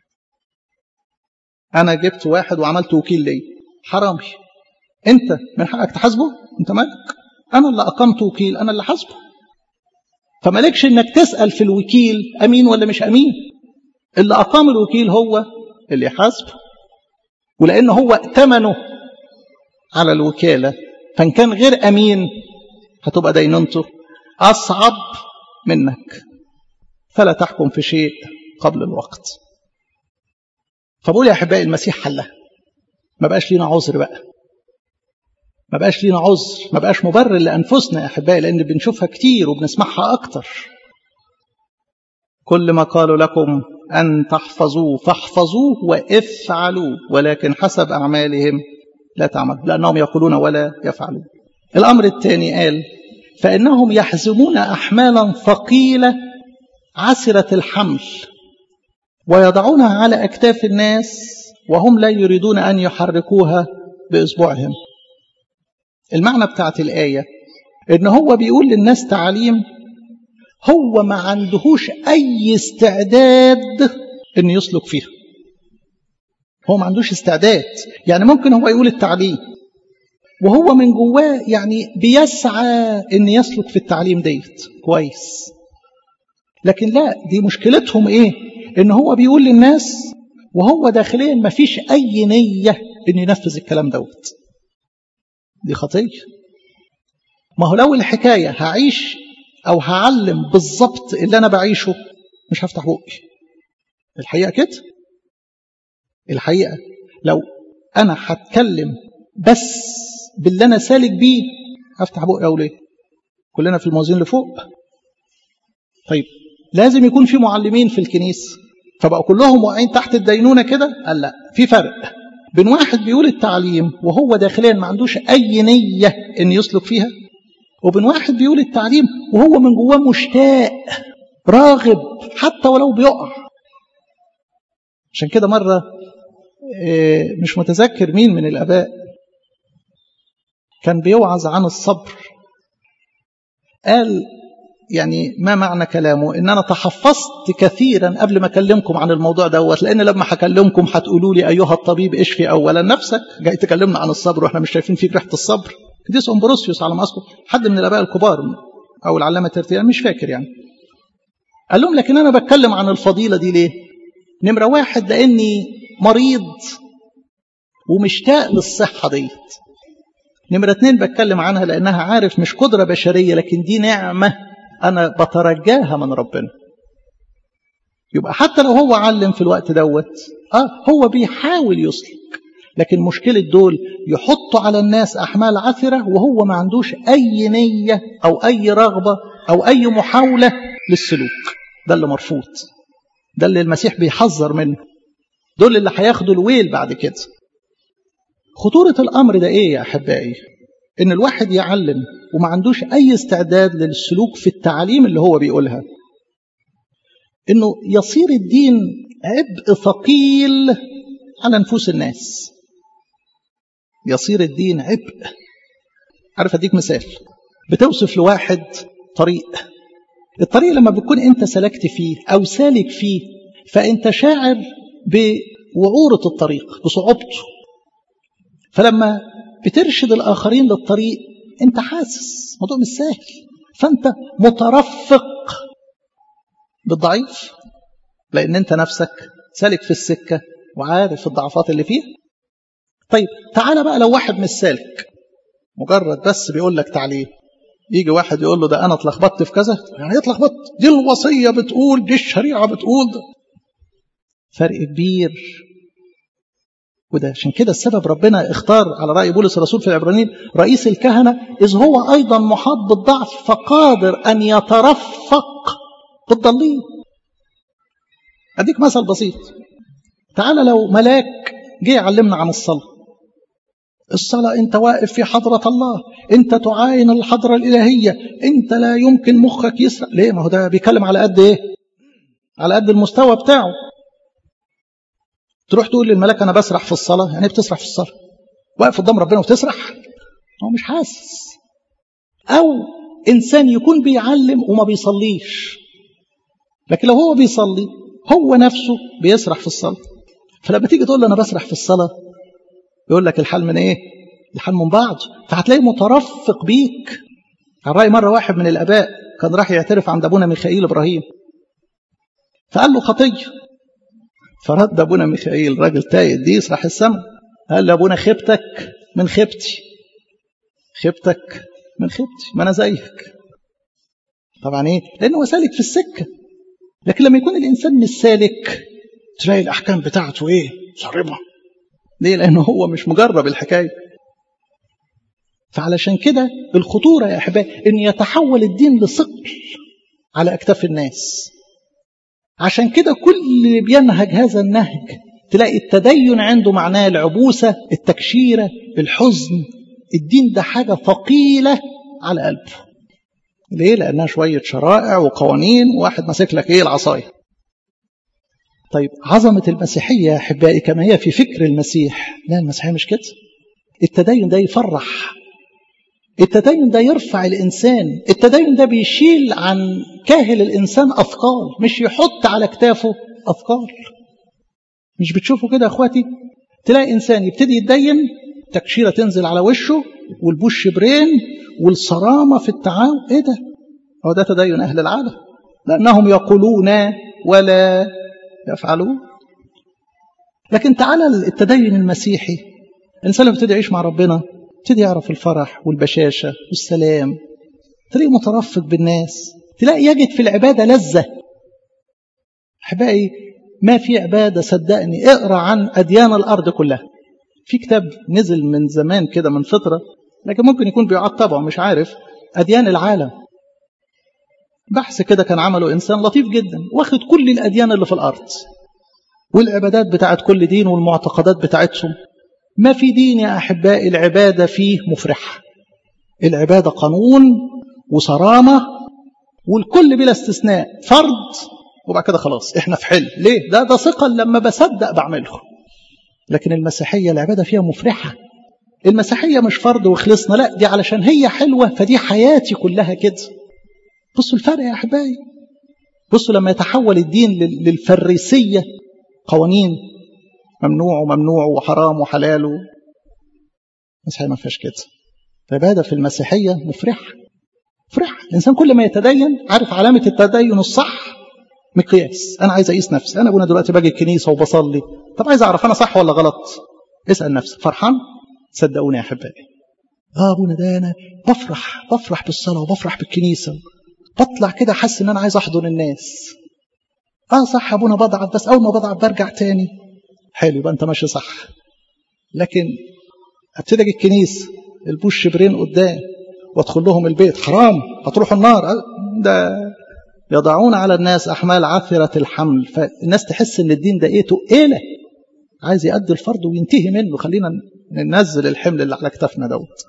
أنا جبت واحد وعملت وكيل لي حرامي أنت من حقك تحاسبه أنت مالك أنا اللي أقمت وكيل أنا اللي حاسبه فمالكش إنك تسأل في الوكيل أمين ولا مش أمين اللي أقام الوكيل هو اللي يحاسبه ولأن هو ائتمنه على الوكالة فإن كان غير أمين هتبقى دينونته أصعب منك فلا تحكم في شيء قبل الوقت فبقول يا أحبائي المسيح حلها ما بقاش لينا عذر بقى ما بقاش لينا عذر ما بقاش مبرر لأنفسنا يا أحبائي لأن بنشوفها كتير وبنسمعها أكتر كل ما قالوا لكم أن تحفظوه فاحفظوه وافعلوا ولكن حسب أعمالهم لا تعملوا لأنهم يقولون ولا يفعلون الأمر الثاني قال فإنهم يحزمون أحمالا ثقيلة عسرة الحمل ويضعونها على أكتاف الناس وهم لا يريدون أن يحركوها بإصبعهم المعنى بتاعت الآية إن هو بيقول للناس تعليم هو ما عندهوش أي استعداد إن يسلك فيها هو ما عندوش استعداد يعني ممكن هو يقول التعليم وهو من جواه يعني بيسعى ان يسلك في التعليم ديت كويس لكن لا دي مشكلتهم ايه ان هو بيقول للناس وهو داخليا ما فيش اي نية ان ينفذ الكلام دوت دي خطية ما هو لو الحكاية هعيش او هعلم بالظبط اللي انا بعيشه مش هفتح بقي الحقيقة كده الحقيقة لو انا هتكلم بس باللي انا سالك بيه هفتح بقي او ليه كلنا في الموازين اللي فوق طيب لازم يكون في معلمين في الكنيسه فبقوا كلهم واقعين تحت الدينونه كده قال لا في فرق بين واحد بيقول التعليم وهو داخليا ما عندوش اي نيه ان يسلك فيها وبين واحد بيقول التعليم وهو من جواه مشتاق راغب حتى ولو بيقع عشان كده مره مش متذكر مين من الاباء كان بيوعظ عن الصبر قال يعني ما معنى كلامه ان انا تحفظت كثيرا قبل ما اكلمكم عن الموضوع دوت لان لما هكلمكم هتقولوا لي ايها الطبيب اشفي اولا نفسك جاي تكلمنا عن الصبر واحنا مش شايفين فيك ريحه الصبر قديس امبروسيوس على ما اذكر حد من الاباء الكبار او العلامه ترتيان مش فاكر يعني قال لهم لكن انا بتكلم عن الفضيله دي ليه نمره واحد لاني مريض ومشتاق للصحه ديت نمرة اتنين بتكلم عنها لأنها عارف مش قدرة بشرية لكن دي نعمة أنا بترجاها من ربنا يبقى حتى لو هو علم في الوقت دوت آه هو بيحاول يسلك لكن مشكلة دول يحطوا على الناس أحمال عثرة وهو ما عندوش أي نية أو أي رغبة أو أي محاولة للسلوك ده اللي مرفوض ده اللي المسيح بيحذر منه دول اللي هياخدوا الويل بعد كده خطورة الأمر ده إيه يا أحبائي؟ إن الواحد يعلم وما عندوش أي استعداد للسلوك في التعاليم اللي هو بيقولها. إنه يصير الدين عبء ثقيل على نفوس الناس. يصير الدين عبء. عارف أديك مثال. بتوصف لواحد طريق. الطريق لما بتكون أنت سلكت فيه أو سالك فيه فأنت شاعر بوعورة الطريق بصعوبته فلما بترشد الآخرين للطريق أنت حاسس موضوع مش سهل فأنت مترفق بالضعيف لأن أنت نفسك سالك في السكة وعارف الضعفات اللي فيها طيب تعالى بقى لو واحد مش سالك مجرد بس بيقول لك تعليم يجي واحد يقول له ده أنا اتلخبطت في كذا يعني اتلخبطت دي الوصية بتقول دي الشريعة بتقول ده. فرق كبير وده عشان كده السبب ربنا اختار على رأي بولس الرسول في العبرانيين رئيس الكهنة إذ هو أيضا محاط بالضعف فقادر أن يترفق بالضالين أديك مثل بسيط تعال لو ملاك جه يعلمنا عن الصلاة الصلاة أنت واقف في حضرة الله أنت تعاين الحضرة الإلهية أنت لا يمكن مخك يسرق ليه ما هو ده بيتكلم على قد إيه على قد المستوى بتاعه تروح تقول للملاك انا بسرح في الصلاه يعني بتسرح في الصلاه واقف قدام ربنا وتسرح هو مش حاسس أو إنسان يكون بيعلم وما بيصليش لكن لو هو بيصلي هو نفسه بيسرح في الصلاة فلما تيجي تقول له أنا بسرح في الصلاة يقول لك الحال من إيه؟ الحال من بعض فهتلاقيه مترفق بيك على رأي مرة واحد من الآباء كان راح يعترف عند أبونا ميخائيل إبراهيم فقال له خطية فرد أبونا ميخائيل راجل تايد دي يسرح السماء قال له أبونا خيبتك من خيبتي خيبتك من خيبتي ما أنا زيك طبعا إيه لأنه هو سالك في السكة لكن لما يكون الإنسان مش سالك تلاقي الأحكام بتاعته إيه صارمة ليه لأنه هو مش مجرب الحكاية فعلشان كده الخطورة يا أحبائي إن يتحول الدين لثقل على أكتاف الناس عشان كده كل اللي بينهج هذا النهج تلاقي التدين عنده معناه العبوسة التكشيرة الحزن الدين ده حاجة ثقيلة على قلبه ليه؟ لأنها شوية شرائع وقوانين وواحد ماسك لك إيه العصاية طيب عظمة المسيحية يا أحبائي كما هي في فكر المسيح لا المسيحية مش كده التدين ده يفرح التدين ده يرفع الإنسان التدين ده بيشيل عن كاهل الإنسان أثقال مش يحط على كتافه أثقال مش بتشوفوا كده يا أخواتي تلاقي إنسان يبتدي يتدين تكشيرة تنزل على وشه والبوش برين والصرامة في التعاون إيه ده هو ده تدين أهل العالم لأنهم يقولون ولا يفعلون لكن تعالى التدين المسيحي الإنسان لما يبتدي يعيش مع ربنا يبتدي يعرف الفرح والبشاشة والسلام تلاقيه مترفق بالناس تلاقي يجد في العبادة لذة أحبائي ما في عبادة صدقني اقرأ عن أديان الأرض كلها في كتاب نزل من زمان كده من فترة لكن ممكن يكون بيعاد طبعه مش عارف أديان العالم بحث كده كان عمله إنسان لطيف جدا واخد كل الأديان اللي في الأرض والعبادات بتاعت كل دين والمعتقدات بتاعتهم ما في دين يا أحبائي العبادة فيه مفرحة العبادة قانون وصرامة والكل بلا استثناء فرض وبعد كده خلاص احنا في حل ليه ده ده ثقة لما بصدق بعمله لكن المسيحية العبادة فيها مفرحة المسيحية مش فرض وخلصنا لا دي علشان هي حلوة فدي حياتي كلها كده بصوا الفرق يا أحبائي بصوا لما يتحول الدين للفريسية قوانين ممنوع وممنوع وحرام وحلال المسيحية ما فيهاش كده العبادة في المسيحية مفرحة مفرحة الإنسان كل ما يتدين عارف علامة التدين الصح مقياس أنا عايز أقيس نفسي أنا أبونا دلوقتي باجي الكنيسة وبصلي طب عايز أعرف أنا صح ولا غلط اسأل نفسك فرحان صدقوني يا أحبائي آه أبونا ده أنا بفرح بفرح بالصلاة وبفرح بالكنيسة بطلع كده حاسس إن أنا عايز أحضن الناس آه صح أبونا بضعف بس أول ما بضعف برجع تاني حلو يبقى أنت ماشي صح لكن ابتدي أجي الكنيسة البوش برين قدام وادخل لهم البيت حرام هتروحوا النار ده يضعون على الناس أحمال عثرة الحمل فالناس تحس إن الدين ده إيه تقيلة عايز يأدي الفرض وينتهي منه خلينا ننزل الحمل اللي على كتافنا دوت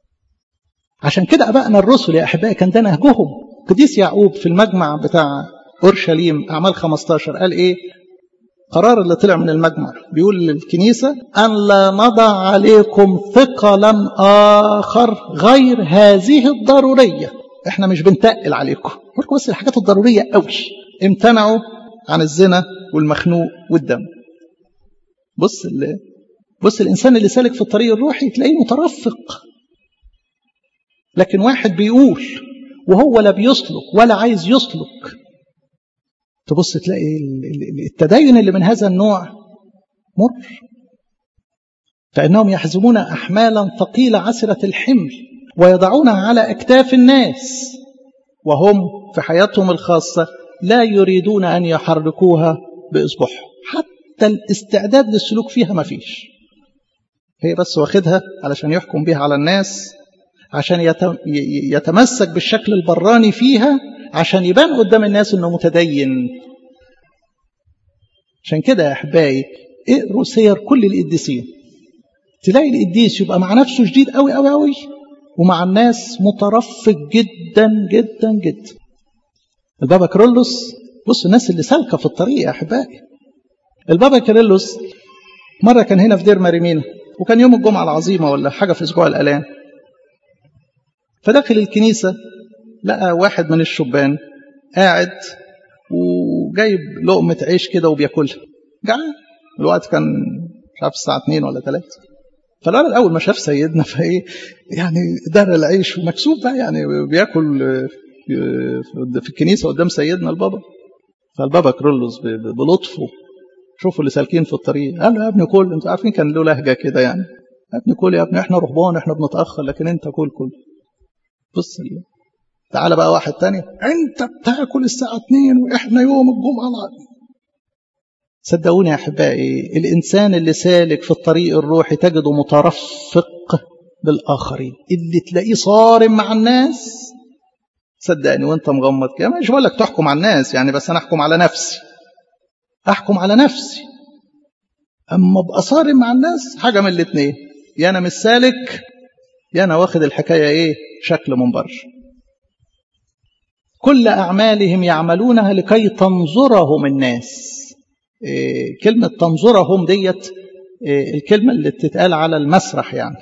عشان كده أبائنا الرسل يا أحبائي كان ده نهجهم قديس يعقوب في المجمع بتاع أورشليم أعمال 15 قال إيه قرار اللي طلع من المجمع بيقول للكنيسة أن لا نضع عليكم ثقلا آخر غير هذه الضرورية احنا مش بنتقل عليكم لكم بس الحاجات الضرورية قوي امتنعوا عن الزنا والمخنوق والدم بص ال... بص الإنسان اللي سالك في الطريق الروحي تلاقيه مترفق لكن واحد بيقول وهو لا بيسلك ولا عايز يسلك تبص تلاقي التدين اللي من هذا النوع مر فإنهم يحزمون أحمالا ثقيلة عسرة الحمل ويضعونها على أكتاف الناس وهم في حياتهم الخاصة لا يريدون أن يحركوها بإصبعهم حتى الاستعداد للسلوك فيها ما فيش هي بس واخدها علشان يحكم بها على الناس عشان يتمسك بالشكل البراني فيها عشان يبان قدام الناس انه متدين عشان كده يا احبائي اقروا سير كل القديسين تلاقي القديس يبقى مع نفسه شديد قوي قوي قوي ومع الناس مترفق جدا جدا جدا البابا كرولوس بصوا الناس اللي سالكه في الطريق يا احبائي البابا كرولوس مره كان هنا في دير ماريمينا وكان يوم الجمعه العظيمه ولا حاجه في اسبوع الالام فداخل الكنيسة لقى واحد من الشبان قاعد وجايب لقمة عيش كده وبياكلها جعان الوقت كان مش عارف الساعة 2 ولا 3 فالولد الأول ما شاف سيدنا فإيه يعني دار العيش ومكسوف بقى يعني بياكل في الكنيسة قدام سيدنا البابا فالبابا كرولوس بلطفه شوفوا اللي سالكين في الطريق قال له يا ابني كل انتوا عارفين كان له لهجة كده يعني يا ابني كل يا ابني احنا رهبان احنا بنتأخر لكن انت كل كل بص لي. تعالى بقى واحد تاني انت بتاكل الساعة 2 واحنا يوم الجمعة صدقوني يا احبائي الانسان اللي سالك في الطريق الروحي تجده مترفق بالاخرين اللي تلاقيه صارم مع الناس صدقني وانت مغمض كده مش بقول لك تحكم على الناس يعني بس انا احكم على نفسي احكم على نفسي اما ابقى صارم مع الناس حاجه من الاثنين يا انا مش سالك يا انا واخد الحكايه ايه شكل من بره كل اعمالهم يعملونها لكي تنظرهم الناس إيه كلمه تنظرهم ديت إيه الكلمه اللي بتتقال على المسرح يعني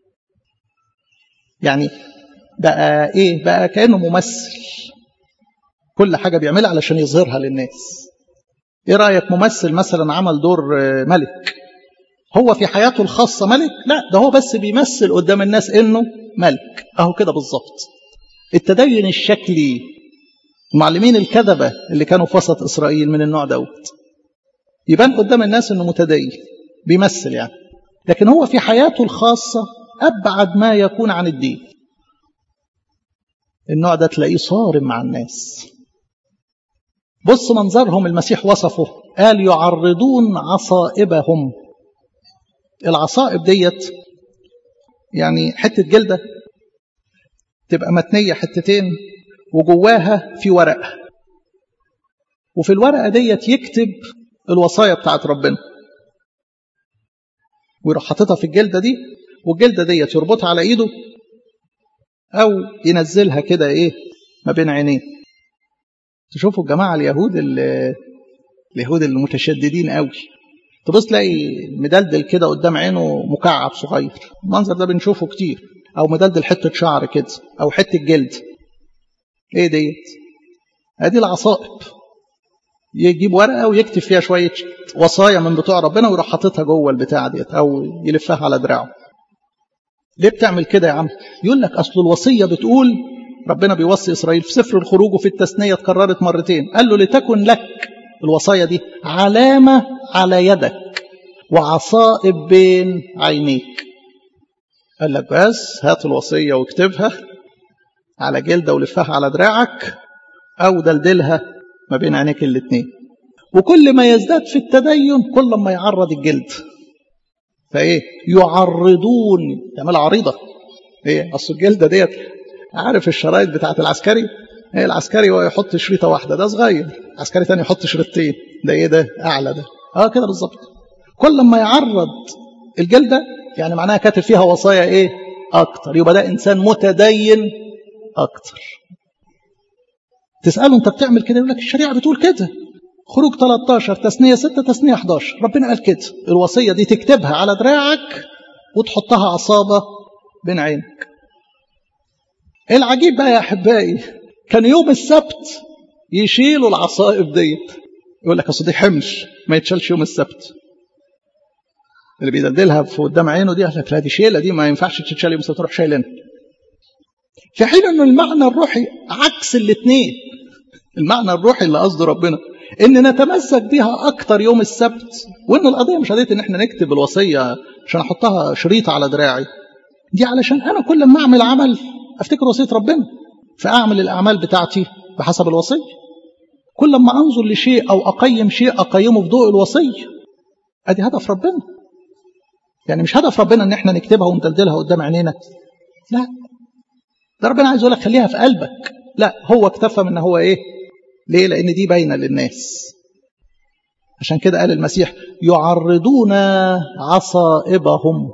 يعني بقى ايه بقى كانه ممثل كل حاجه بيعملها علشان يظهرها للناس ايه رايك ممثل مثلا عمل دور ملك هو في حياته الخاصه ملك لا ده هو بس بيمثل قدام الناس انه ملك اهو كده بالظبط التدين الشكلي المعلمين الكذبه اللي كانوا في وسط اسرائيل من النوع دوت يبان قدام الناس انه متدين بيمثل يعني لكن هو في حياته الخاصه ابعد ما يكون عن الدين النوع ده تلاقيه صارم مع الناس بص منظرهم المسيح وصفه قال يعرضون عصائبهم العصائب ديت يعني حتة جلدة تبقى متنية حتتين وجواها في ورقة وفي الورقة ديت يكتب الوصايا بتاعت ربنا ويروح حاططها في الجلدة دي والجلدة ديت يربطها على ايده او ينزلها كده ايه ما بين عينيه تشوفوا الجماعة اليهود اليهود المتشددين قوي تبص تلاقي مدلدل كده قدام عينه مكعب صغير المنظر ده بنشوفه كتير او مدلدل حتة شعر كده او حتة جلد ايه ديت ادي العصائب يجيب ورقة ويكتب فيها شوية وصايا من بتوع ربنا ويروح حاططها جوه البتاع ديت او يلفها على دراعه ليه بتعمل كده يا عم يقول لك اصل الوصية بتقول ربنا بيوصي إسرائيل في سفر الخروج وفي التثنية اتكررت مرتين قال له لتكن لك الوصايا دي علامة على يدك وعصائب بين عينيك قال لك بس هات الوصية واكتبها على جلدة ولفها على دراعك أو دلدلها ما بين عينيك الاتنين وكل ما يزداد في التدين كل ما يعرض الجلد فايه يعرضون تعمل عريضه ايه اصل الجلده ديت عارف الشرايط بتاعت العسكري ايه العسكري هو يحط شريطه واحده ده صغير عسكري تاني يحط شريطتين ده ايه ده اعلى ده اه كده بالظبط كل ما يعرض الجلده يعني معناها كاتب فيها وصايا ايه اكتر يبقى ده انسان متدين اكتر تساله انت بتعمل كده يقول لك الشريعه بتقول كده خروج 13 تثنية 6 تثنية 11 ربنا قال كده الوصية دي تكتبها على دراعك وتحطها عصابة بين عينك العجيب بقى يا أحبائي كان يوم السبت يشيلوا العصائب ديت يقول لك أصل دي حمل ما يتشالش يوم السبت اللي بيدلدلها في قدام عينه دي قال لك لا دي شيله دي ما ينفعش تتشال يوم السبت تروح شايلينها في حين انه المعنى الروحي عكس الاثنين المعنى الروحي اللي قصده ربنا ان نتمسك بيها اكتر يوم السبت وان القضيه مش قضيه ان احنا نكتب الوصيه عشان احطها شريط على دراعي دي علشان انا كل ما اعمل عمل افتكر وصيه ربنا فاعمل الاعمال بتاعتي بحسب الوصيه كل ما انظر لشيء او اقيم شيء اقيمه في ضوء الوصيه ادي هدف ربنا يعني مش هدف ربنا ان احنا نكتبها وندلدلها قدام عينينا لا ده ربنا عايز يقول لك خليها في قلبك لا هو اكتفى من ان هو ايه ليه لان دي باينه للناس عشان كده قال المسيح يعرضون عصائبهم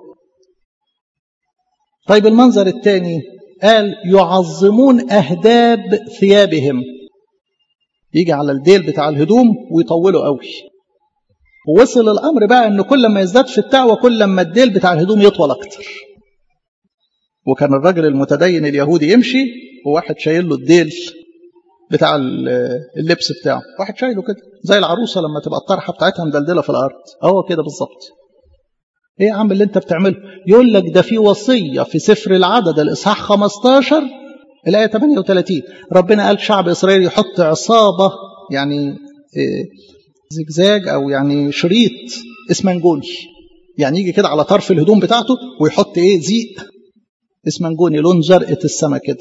طيب المنظر الثاني قال يعظمون اهداب ثيابهم يجي على الديل بتاع الهدوم ويطولوا قوي ووصل الامر بقى ان كل ما يزداد في التقوى كل ما الديل بتاع الهدوم يطول اكتر وكان الراجل المتدين اليهودي يمشي وواحد شايل له الديل بتاع اللبس بتاعه واحد شايله كده زي العروسه لما تبقى الطرحه بتاعتها مدلدله في الارض هو كده بالظبط ايه يا عم اللي انت بتعمله يقول لك ده في وصيه في سفر العدد الاصحاح 15 الايه 38 ربنا قال شعب اسرائيل يحط عصابه يعني إيه زجزاج او يعني شريط اسمنجوني يعني يجي كده على طرف الهدوم بتاعته ويحط ايه زيق اسمنجوني لون زرقه السما كده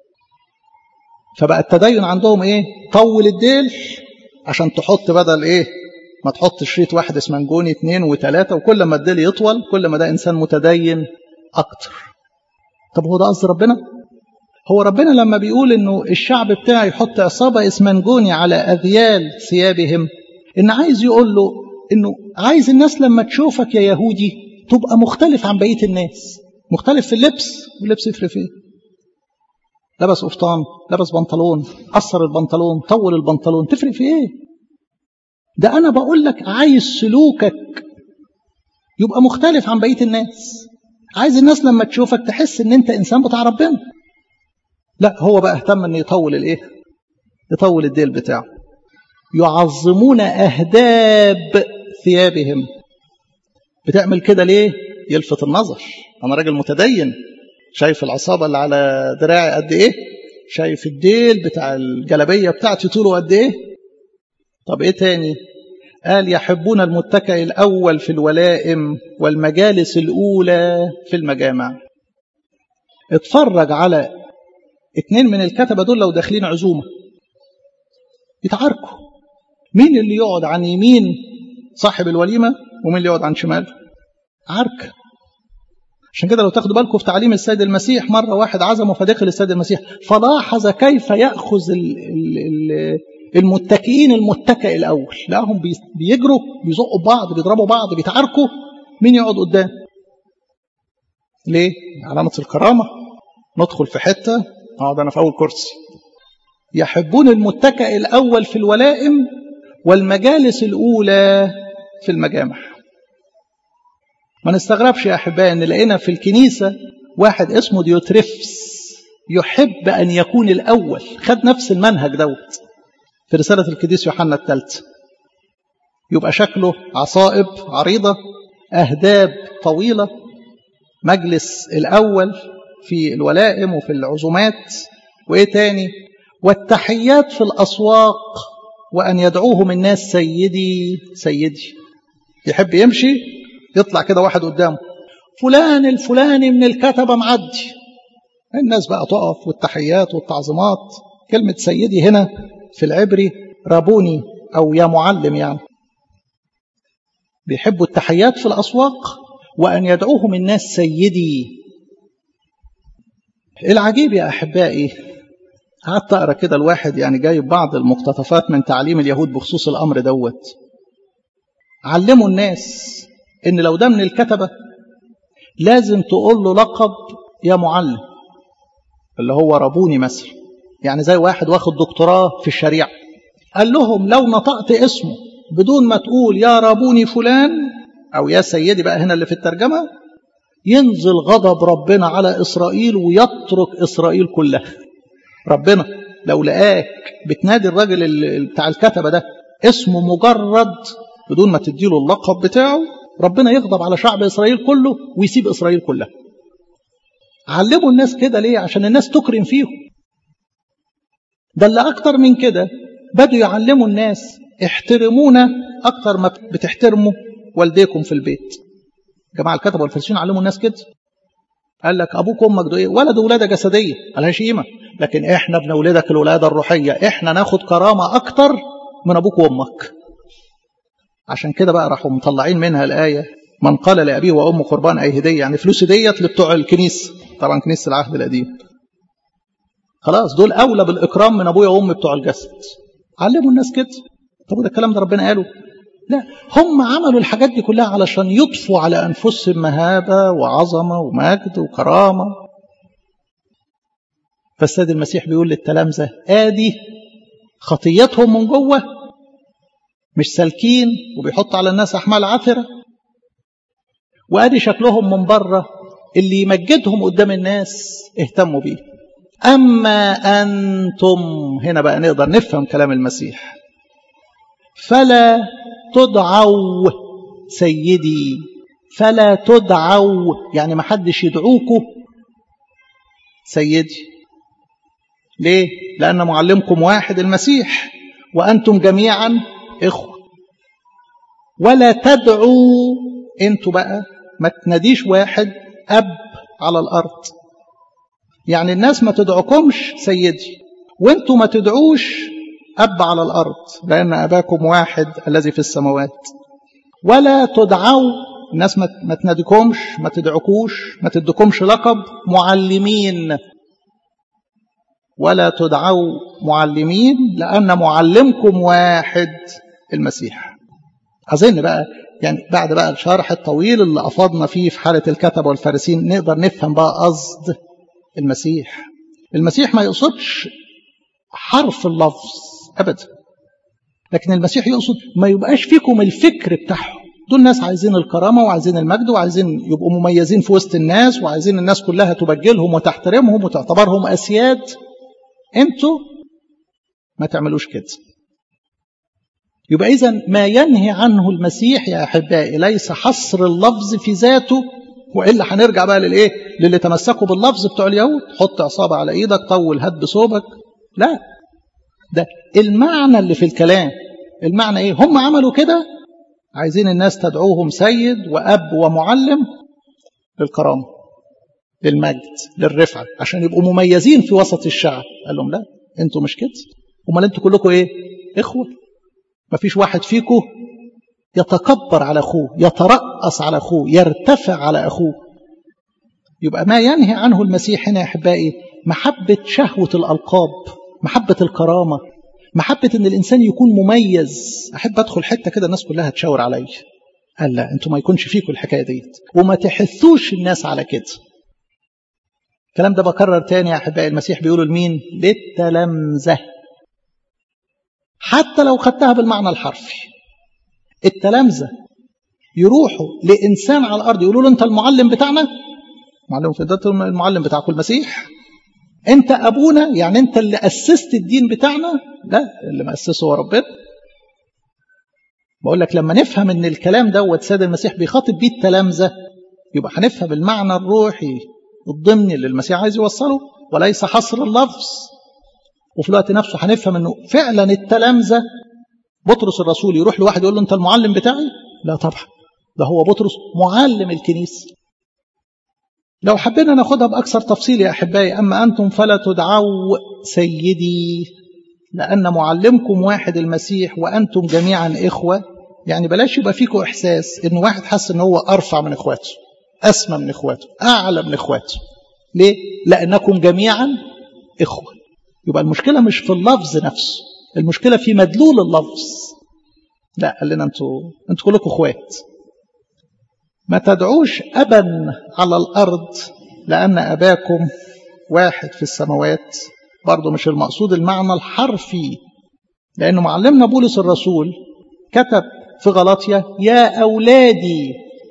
فبقى التدين عندهم ايه طول الديل عشان تحط بدل ايه ما تحط شريط واحد اسمنجوني اثنين وثلاثة وكل ما الديل يطول كل ما ده إنسان متدين أكتر طب هو ده قصد ربنا هو ربنا لما بيقول انه الشعب بتاعي يحط عصابة اسمنجوني على أذيال ثيابهم إن عايز يقول له إنه عايز الناس لما تشوفك يا يهودي تبقى مختلف عن بقية الناس مختلف في اللبس واللبس يفرق في ايه لبس قفطان لبس بنطلون قصر البنطلون طول البنطلون تفرق في ايه ده انا بقول لك عايز سلوكك يبقى مختلف عن بقيه الناس عايز الناس لما تشوفك تحس ان انت انسان بتاع ربنا لا هو بقى اهتم ان يطول الايه يطول الديل بتاعه يعظمون اهداب ثيابهم بتعمل كده ليه يلفت النظر انا راجل متدين شايف العصابة اللي على دراعي قد ايه شايف الديل بتاع الجلبية بتاعتي طوله قد ايه طب ايه تاني قال يحبون المتكئ الأول في الولائم والمجالس الأولى في المجامع اتفرج على اتنين من الكتبة دول لو داخلين عزومة يتعاركوا مين اللي يقعد عن يمين صاحب الوليمة ومين اللي يقعد عن شمال عركه عشان كده لو تاخدوا بالكم في تعليم السيد المسيح مرة واحد عزمه فدخل السيد المسيح فلاحظ كيف يأخذ المتكئين المتكئ الأول لقاهم بيجروا بيزقوا بعض بيضربوا بعض بيتعاركوا مين يقعد قدام ليه؟ علامة الكرامة ندخل في حتة اقعد أنا في أول كرسي يحبون المتكئ الأول في الولائم والمجالس الأولى في المجامع ما نستغربش يا أحبائي أن لقينا في الكنيسة واحد اسمه ديوتريفس يحب أن يكون الأول خد نفس المنهج دوت في رسالة القديس يوحنا الثالثة يبقى شكله عصائب عريضة أهداب طويلة مجلس الأول في الولائم وفي العزومات وإيه تاني والتحيات في الأسواق وأن يدعوهم الناس سيدي سيدي يحب يمشي يطلع كده واحد قدامه فلان الفلاني من الكتبة معدي الناس بقى تقف والتحيات والتعظيمات كلمة سيدي هنا في العبري رابوني أو يا معلم يعني بيحبوا التحيات في الأسواق وأن يدعوهم الناس سيدي العجيب يا أحبائي قعدت أقرأ كده الواحد يعني جايب بعض المقتطفات من تعليم اليهود بخصوص الأمر دوت علموا الناس ان لو ده من الكتبة لازم تقول له لقب يا معلم اللي هو ربوني مثلا يعني زي واحد واخد دكتوراه في الشريعة قال لهم لو نطقت اسمه بدون ما تقول يا ربوني فلان أو يا سيدي بقى هنا اللي في الترجمة ينزل غضب ربنا على إسرائيل ويترك إسرائيل كلها ربنا لو لقاك بتنادي الراجل بتاع الكتبة ده اسمه مجرد بدون ما تديله اللقب بتاعه ربنا يغضب على شعب إسرائيل كله ويسيب إسرائيل كلها علموا الناس كده ليه عشان الناس تكرم فيهم ده اللي أكتر من كده بدوا يعلموا الناس احترمونا أكتر ما بتحترموا والديكم في البيت جماعة الكتب والفلسفيين علموا الناس كده قال لك أبوك وأمك دول إيه ولد ولادة جسدية ملهاش قيمة لكن إحنا بنولدك الولادة الروحية إحنا ناخد كرامة أكتر من أبوك وأمك عشان كده بقى راحوا مطلعين منها الآية من قال لأبيه وأمه قربان أي هدية يعني فلوس ديت لبتوع الكنيسة طبعا كنيسة العهد القديم خلاص دول أولى بالإكرام من أبويا وأمي بتوع الجسد علموا الناس كده طب وده الكلام ده ربنا قاله لا هم عملوا الحاجات دي كلها علشان يضفوا على أنفسهم مهابة وعظمة ومجد وكرامة فالسيد المسيح بيقول للتلامذة آدي خطيتهم من جوه مش سالكين وبيحط على الناس أحمال عثرة وآدي شكلهم من بره اللي يمجدهم قدام الناس اهتموا بيه أما أنتم هنا بقى نقدر نفهم كلام المسيح فلا تدعوا سيدي فلا تدعوا يعني ما حدش يدعوكوا سيدي ليه لأن معلمكم واحد المسيح وأنتم جميعا إخوة ولا تدعوا انتوا بقى ما تناديش واحد أب على الأرض يعني الناس ما تدعوكمش سيدي وانتوا ما تدعوش أب على الأرض لأن أباكم واحد الذي في السماوات ولا تدعوا الناس ما تناديكمش ما تدعوكوش ما تدكمش لقب معلمين ولا تدعوا معلمين لأن معلمكم واحد المسيح أظن بقى يعني بعد بقى الشرح الطويل اللي أفضنا فيه في حالة الكتب والفارسين نقدر نفهم بقى قصد المسيح المسيح ما يقصدش حرف اللفظ أبدا لكن المسيح يقصد ما يبقاش فيكم الفكر بتاعهم دول ناس عايزين الكرامة وعايزين المجد وعايزين يبقوا مميزين في وسط الناس وعايزين الناس كلها تبجلهم وتحترمهم وتعتبرهم أسياد انتوا ما تعملوش كده يبقى إذا ما ينهي عنه المسيح يا أحبائي ليس حصر اللفظ في ذاته وإلا هنرجع بقى للإيه؟ للي تمسكوا باللفظ بتوع اليهود حط عصابة على إيدك طول هد بصوبك لا ده المعنى اللي في الكلام المعنى إيه؟ هم عملوا كده عايزين الناس تدعوهم سيد وأب ومعلم للكرامة للمجد للرفعة عشان يبقوا مميزين في وسط الشعب قال لهم لا انتوا مش كده امال انتوا كلكم ايه اخوه ما فيش واحد فيكم يتكبر على اخوه يترأس على اخوه يرتفع على اخوه يبقى ما ينهي عنه المسيح هنا يا احبائي محبه شهوه الالقاب محبه الكرامه محبه ان الانسان يكون مميز احب ادخل حته كده الناس كلها تشاور عليا قال لا انتوا ما يكونش فيكم الحكايه ديت وما تحثوش الناس على كده الكلام ده بكرر تاني يا احبائي المسيح بيقولوا لمين للتلامذه حتى لو خدتها بالمعنى الحرفي التلامذه يروحوا لانسان على الارض يقولوا له انت المعلم بتاعنا معلم في ده المعلم بتاعكم المسيح انت ابونا يعني انت اللي اسست الدين بتاعنا لا اللي مؤسسه هو ربنا بقول لك لما نفهم ان الكلام دوت سيد المسيح بيخاطب بيه التلامذه يبقى هنفهم المعنى الروحي الضمني اللي المسيح عايز يوصله وليس حصر اللفظ وفي الوقت نفسه هنفهم انه فعلا التلامذه بطرس الرسول يروح لواحد يقول له انت المعلم بتاعي لا طبعا ده هو بطرس معلم الكنيسه لو حبينا ناخدها باكثر تفصيل يا احبائي اما انتم فلا تدعوا سيدي لان معلمكم واحد المسيح وانتم جميعا اخوه يعني بلاش يبقى فيكم احساس ان واحد حس ان هو ارفع من اخواته أسمى من إخواته أعلى من إخواته ليه؟ لأنكم جميعا إخوة يبقى المشكلة مش في اللفظ نفسه المشكلة في مدلول اللفظ لا قال لنا أنتوا أنتوا كلكم إخوات ما تدعوش أبا على الأرض لأن أباكم واحد في السماوات برضه مش المقصود المعنى الحرفي لأنه معلمنا بولس الرسول كتب في غلاطيا يا أولادي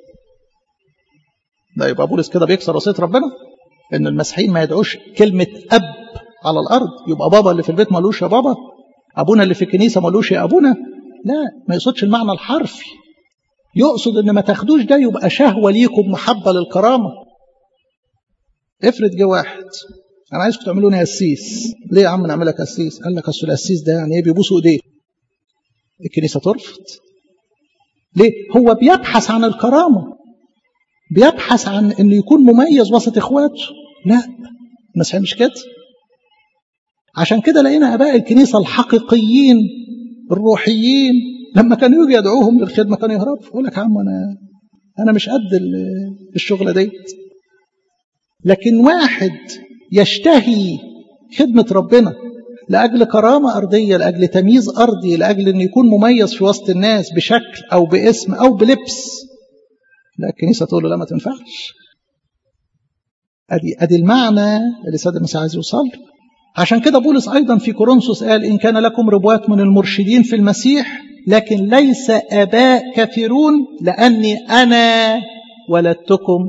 ده يبقى بولس كده بيكسر وصيه ربنا ان المسيحيين ما يدعوش كلمه اب على الارض يبقى بابا اللي في البيت مالوش يا بابا ابونا اللي في الكنيسه مالوش يا ابونا لا ما يقصدش المعنى الحرفي يقصد ان ما تاخدوش ده يبقى شهوه ليكم محبه للكرامه افرض جه واحد انا عايزكم تعملوني قسيس ليه يا عم نعملك قسيس قال لك اصل القسيس ده يعني ايه بيبوسوا ايديه الكنيسه ترفض ليه هو بيبحث عن الكرامه بيبحث عن انه يكون مميز وسط اخواته لا المسيح مش كده عشان كده لقينا اباء الكنيسه الحقيقيين الروحيين لما كانوا يجوا يدعوهم للخدمه كانوا يهربوا يقول لك يا عم انا انا مش قد الشغله ديت لكن واحد يشتهي خدمه ربنا لاجل كرامه ارضيه لاجل تمييز ارضي لاجل انه يكون مميز في وسط الناس بشكل او باسم او بلبس لا الكنيسة تقول له لا ما تنفعش أدي, أدي المعنى اللي سيد المسيح عايز يوصل عشان كده بولس أيضا في كورنثوس قال إن كان لكم ربوات من المرشدين في المسيح لكن ليس آباء كثيرون لأني أنا ولدتكم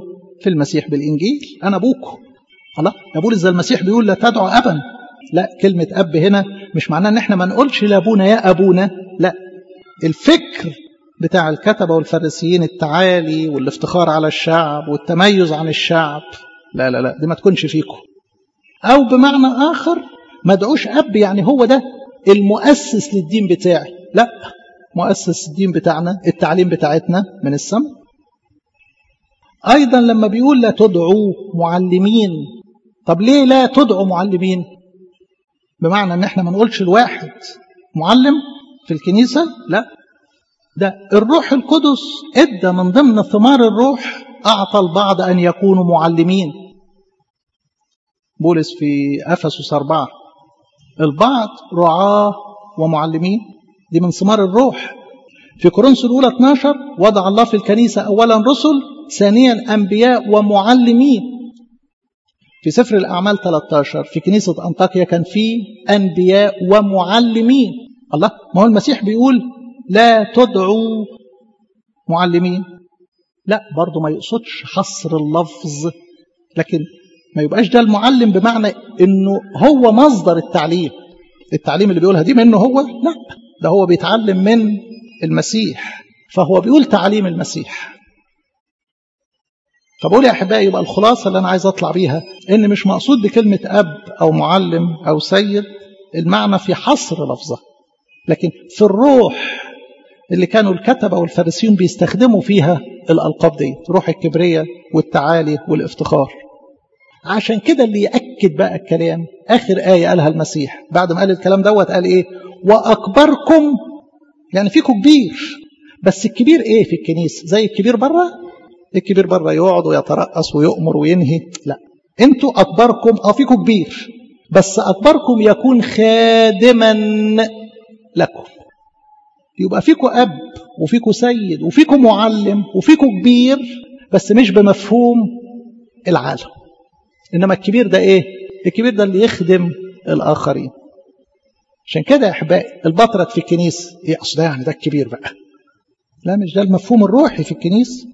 في المسيح بالإنجيل أنا أبوكم الله يا بولس زي المسيح بيقول لا تدعو أبا لا كلمة أب هنا مش معناه إن إحنا ما نقولش لأبونا يا أبونا لا الفكر بتاع الكتبة والفريسيين التعالي والافتخار على الشعب والتميز عن الشعب لا لا لا دي ما تكونش فيكم أو بمعنى آخر ما ادعوش أب يعني هو ده المؤسس للدين بتاعي لا مؤسس الدين بتاعنا التعليم بتاعتنا من السماء أيضا لما بيقول لا تدعوا معلمين طب ليه لا تدعوا معلمين بمعنى ان احنا ما نقولش الواحد معلم في الكنيسة لا ده الروح القدس ادى من ضمن ثمار الروح اعطى البعض ان يكونوا معلمين بولس في افسس أربعة البعض رعاة ومعلمين دي من ثمار الروح في كورنثوس الأولى 12 وضع الله في الكنيسة أولا رسل ثانيا أنبياء ومعلمين في سفر الأعمال 13 في كنيسة أنطاكيا كان في أنبياء ومعلمين الله ما هو المسيح بيقول لا تدعوا معلمين لا برضه ما يقصدش حصر اللفظ لكن ما يبقاش ده المعلم بمعنى انه هو مصدر التعليم التعليم اللي بيقولها دي منه هو لا ده هو بيتعلم من المسيح فهو بيقول تعليم المسيح فبقول يا احبائي يبقى الخلاصه اللي انا عايز اطلع بيها ان مش مقصود بكلمه اب او معلم او سيد المعنى في حصر لفظه لكن في الروح اللي كانوا الكتبه والفارسيون بيستخدموا فيها الالقاب دي روح الكبريه والتعالي والافتخار عشان كده اللي ياكد بقى الكلام اخر ايه قالها المسيح بعد ما قال الكلام دوت قال ايه واكبركم يعني فيكم كبير بس الكبير ايه في الكنيسه زي الكبير بره الكبير بره يقعد ويترأس ويؤمر وينهي لا انتوا اكبركم اه فيكم كبير بس اكبركم يكون خادما لكم يبقى فيكم اب وفيكم سيد وفيكم معلم وفيكم كبير بس مش بمفهوم العالم انما الكبير ده ايه الكبير ده اللي يخدم الاخرين عشان كده يا احبائي البطرك في الكنيسه ايه اصل ده يعني ده الكبير بقى لا مش ده المفهوم الروحي في الكنيسه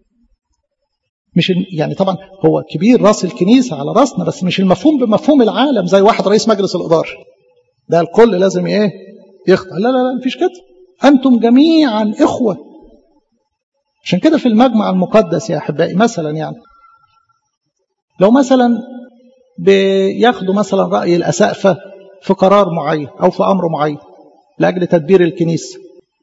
مش يعني طبعا هو كبير راس الكنيسه على راسنا بس مش المفهوم بمفهوم العالم زي واحد رئيس مجلس الاداره ده الكل لازم ايه يخضع لا لا لا مفيش كده انتم جميعا اخوه عشان كده في المجمع المقدس يا احبائي مثلا يعني لو مثلا بياخدوا مثلا راي الاسقفه في قرار معين او في امر معين لاجل تدبير الكنيسه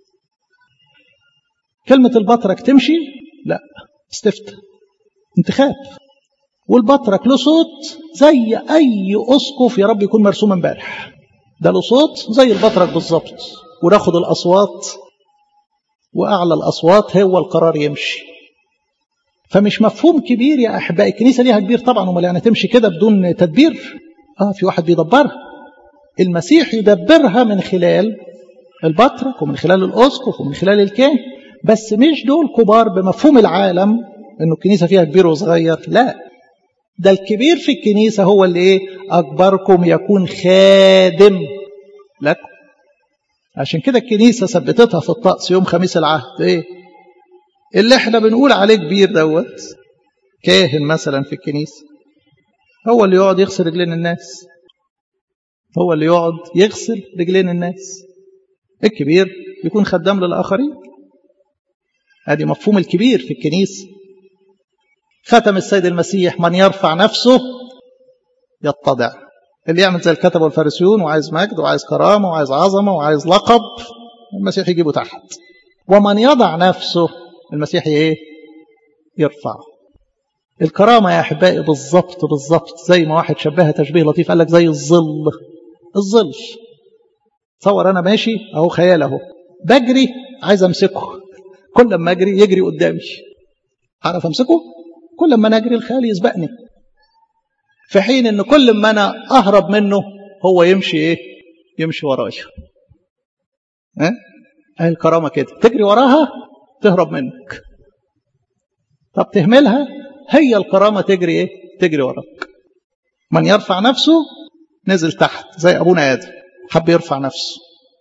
كلمه البطرك تمشي لا استفتى انتخاب والبطرك له صوت زي اي اسقف يا رب يكون مرسوم امبارح ده له صوت زي البطرك بالظبط وناخد الاصوات واعلى الاصوات هو القرار يمشي فمش مفهوم كبير يا احبائي الكنيسه ليها كبير طبعا امال يعني تمشي كده بدون تدبير اه في واحد بيدبرها المسيح يدبرها من خلال البطرك ومن خلال الاسقف ومن خلال الكاهن بس مش دول كبار بمفهوم العالم انه الكنيسه فيها كبير وصغير لا ده الكبير في الكنيسه هو اللي ايه اكبركم يكون خادم لكم عشان كده الكنيسه ثبتتها في الطقس يوم خميس العهد ايه اللي احنا بنقول عليه كبير دوت كاهن مثلا في الكنيسه هو اللي يقعد يغسل رجلين الناس هو اللي يقعد يغسل رجلين الناس الكبير يكون خدام للاخرين ادي مفهوم الكبير في الكنيسه ختم السيد المسيح من يرفع نفسه يتضع اللي يعمل زي الكتبة والفارسيون وعايز مجد وعايز كرامة وعايز عظمة وعايز لقب المسيح يجيبه تحت ومن يضع نفسه المسيح ايه يرفعه الكرامة يا أحبائي بالظبط بالظبط زي ما واحد شبهها تشبيه لطيف قال لك زي الظل الظل تصور أنا ماشي أهو خيال أهو بجري عايز أمسكه كل ما أجري يجري قدامي أعرف أمسكه كل ما أنا أجري الخيال يسبقني في حين ان كل ما انا اهرب منه هو يمشي ايه يمشي ورايا ها أه؟ الكرامه كده تجري وراها تهرب منك طب تهملها هي الكرامه تجري ايه تجري وراك من يرفع نفسه نزل تحت زي ابونا ادم حب يرفع نفسه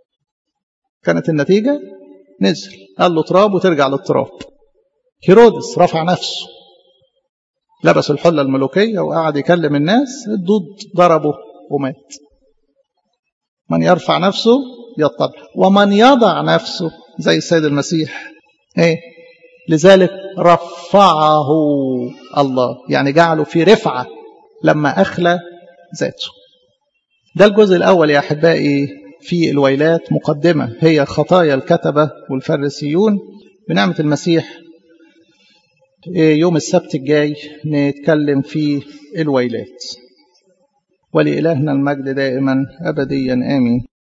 كانت النتيجه نزل قال له تراب وترجع للتراب هيرودس رفع نفسه لبس الحلة الملوكية وقعد يكلم الناس الدود ضربه ومات من يرفع نفسه يطلع ومن يضع نفسه زي السيد المسيح ايه لذلك رفعه الله يعني جعله في رفعة لما أخلى ذاته ده الجزء الأول يا أحبائي في الويلات مقدمة هي خطايا الكتبة والفريسيون بنعمة المسيح يوم السبت الجاي نتكلم في الويلات ولإلهنا المجد دائما أبديا آمين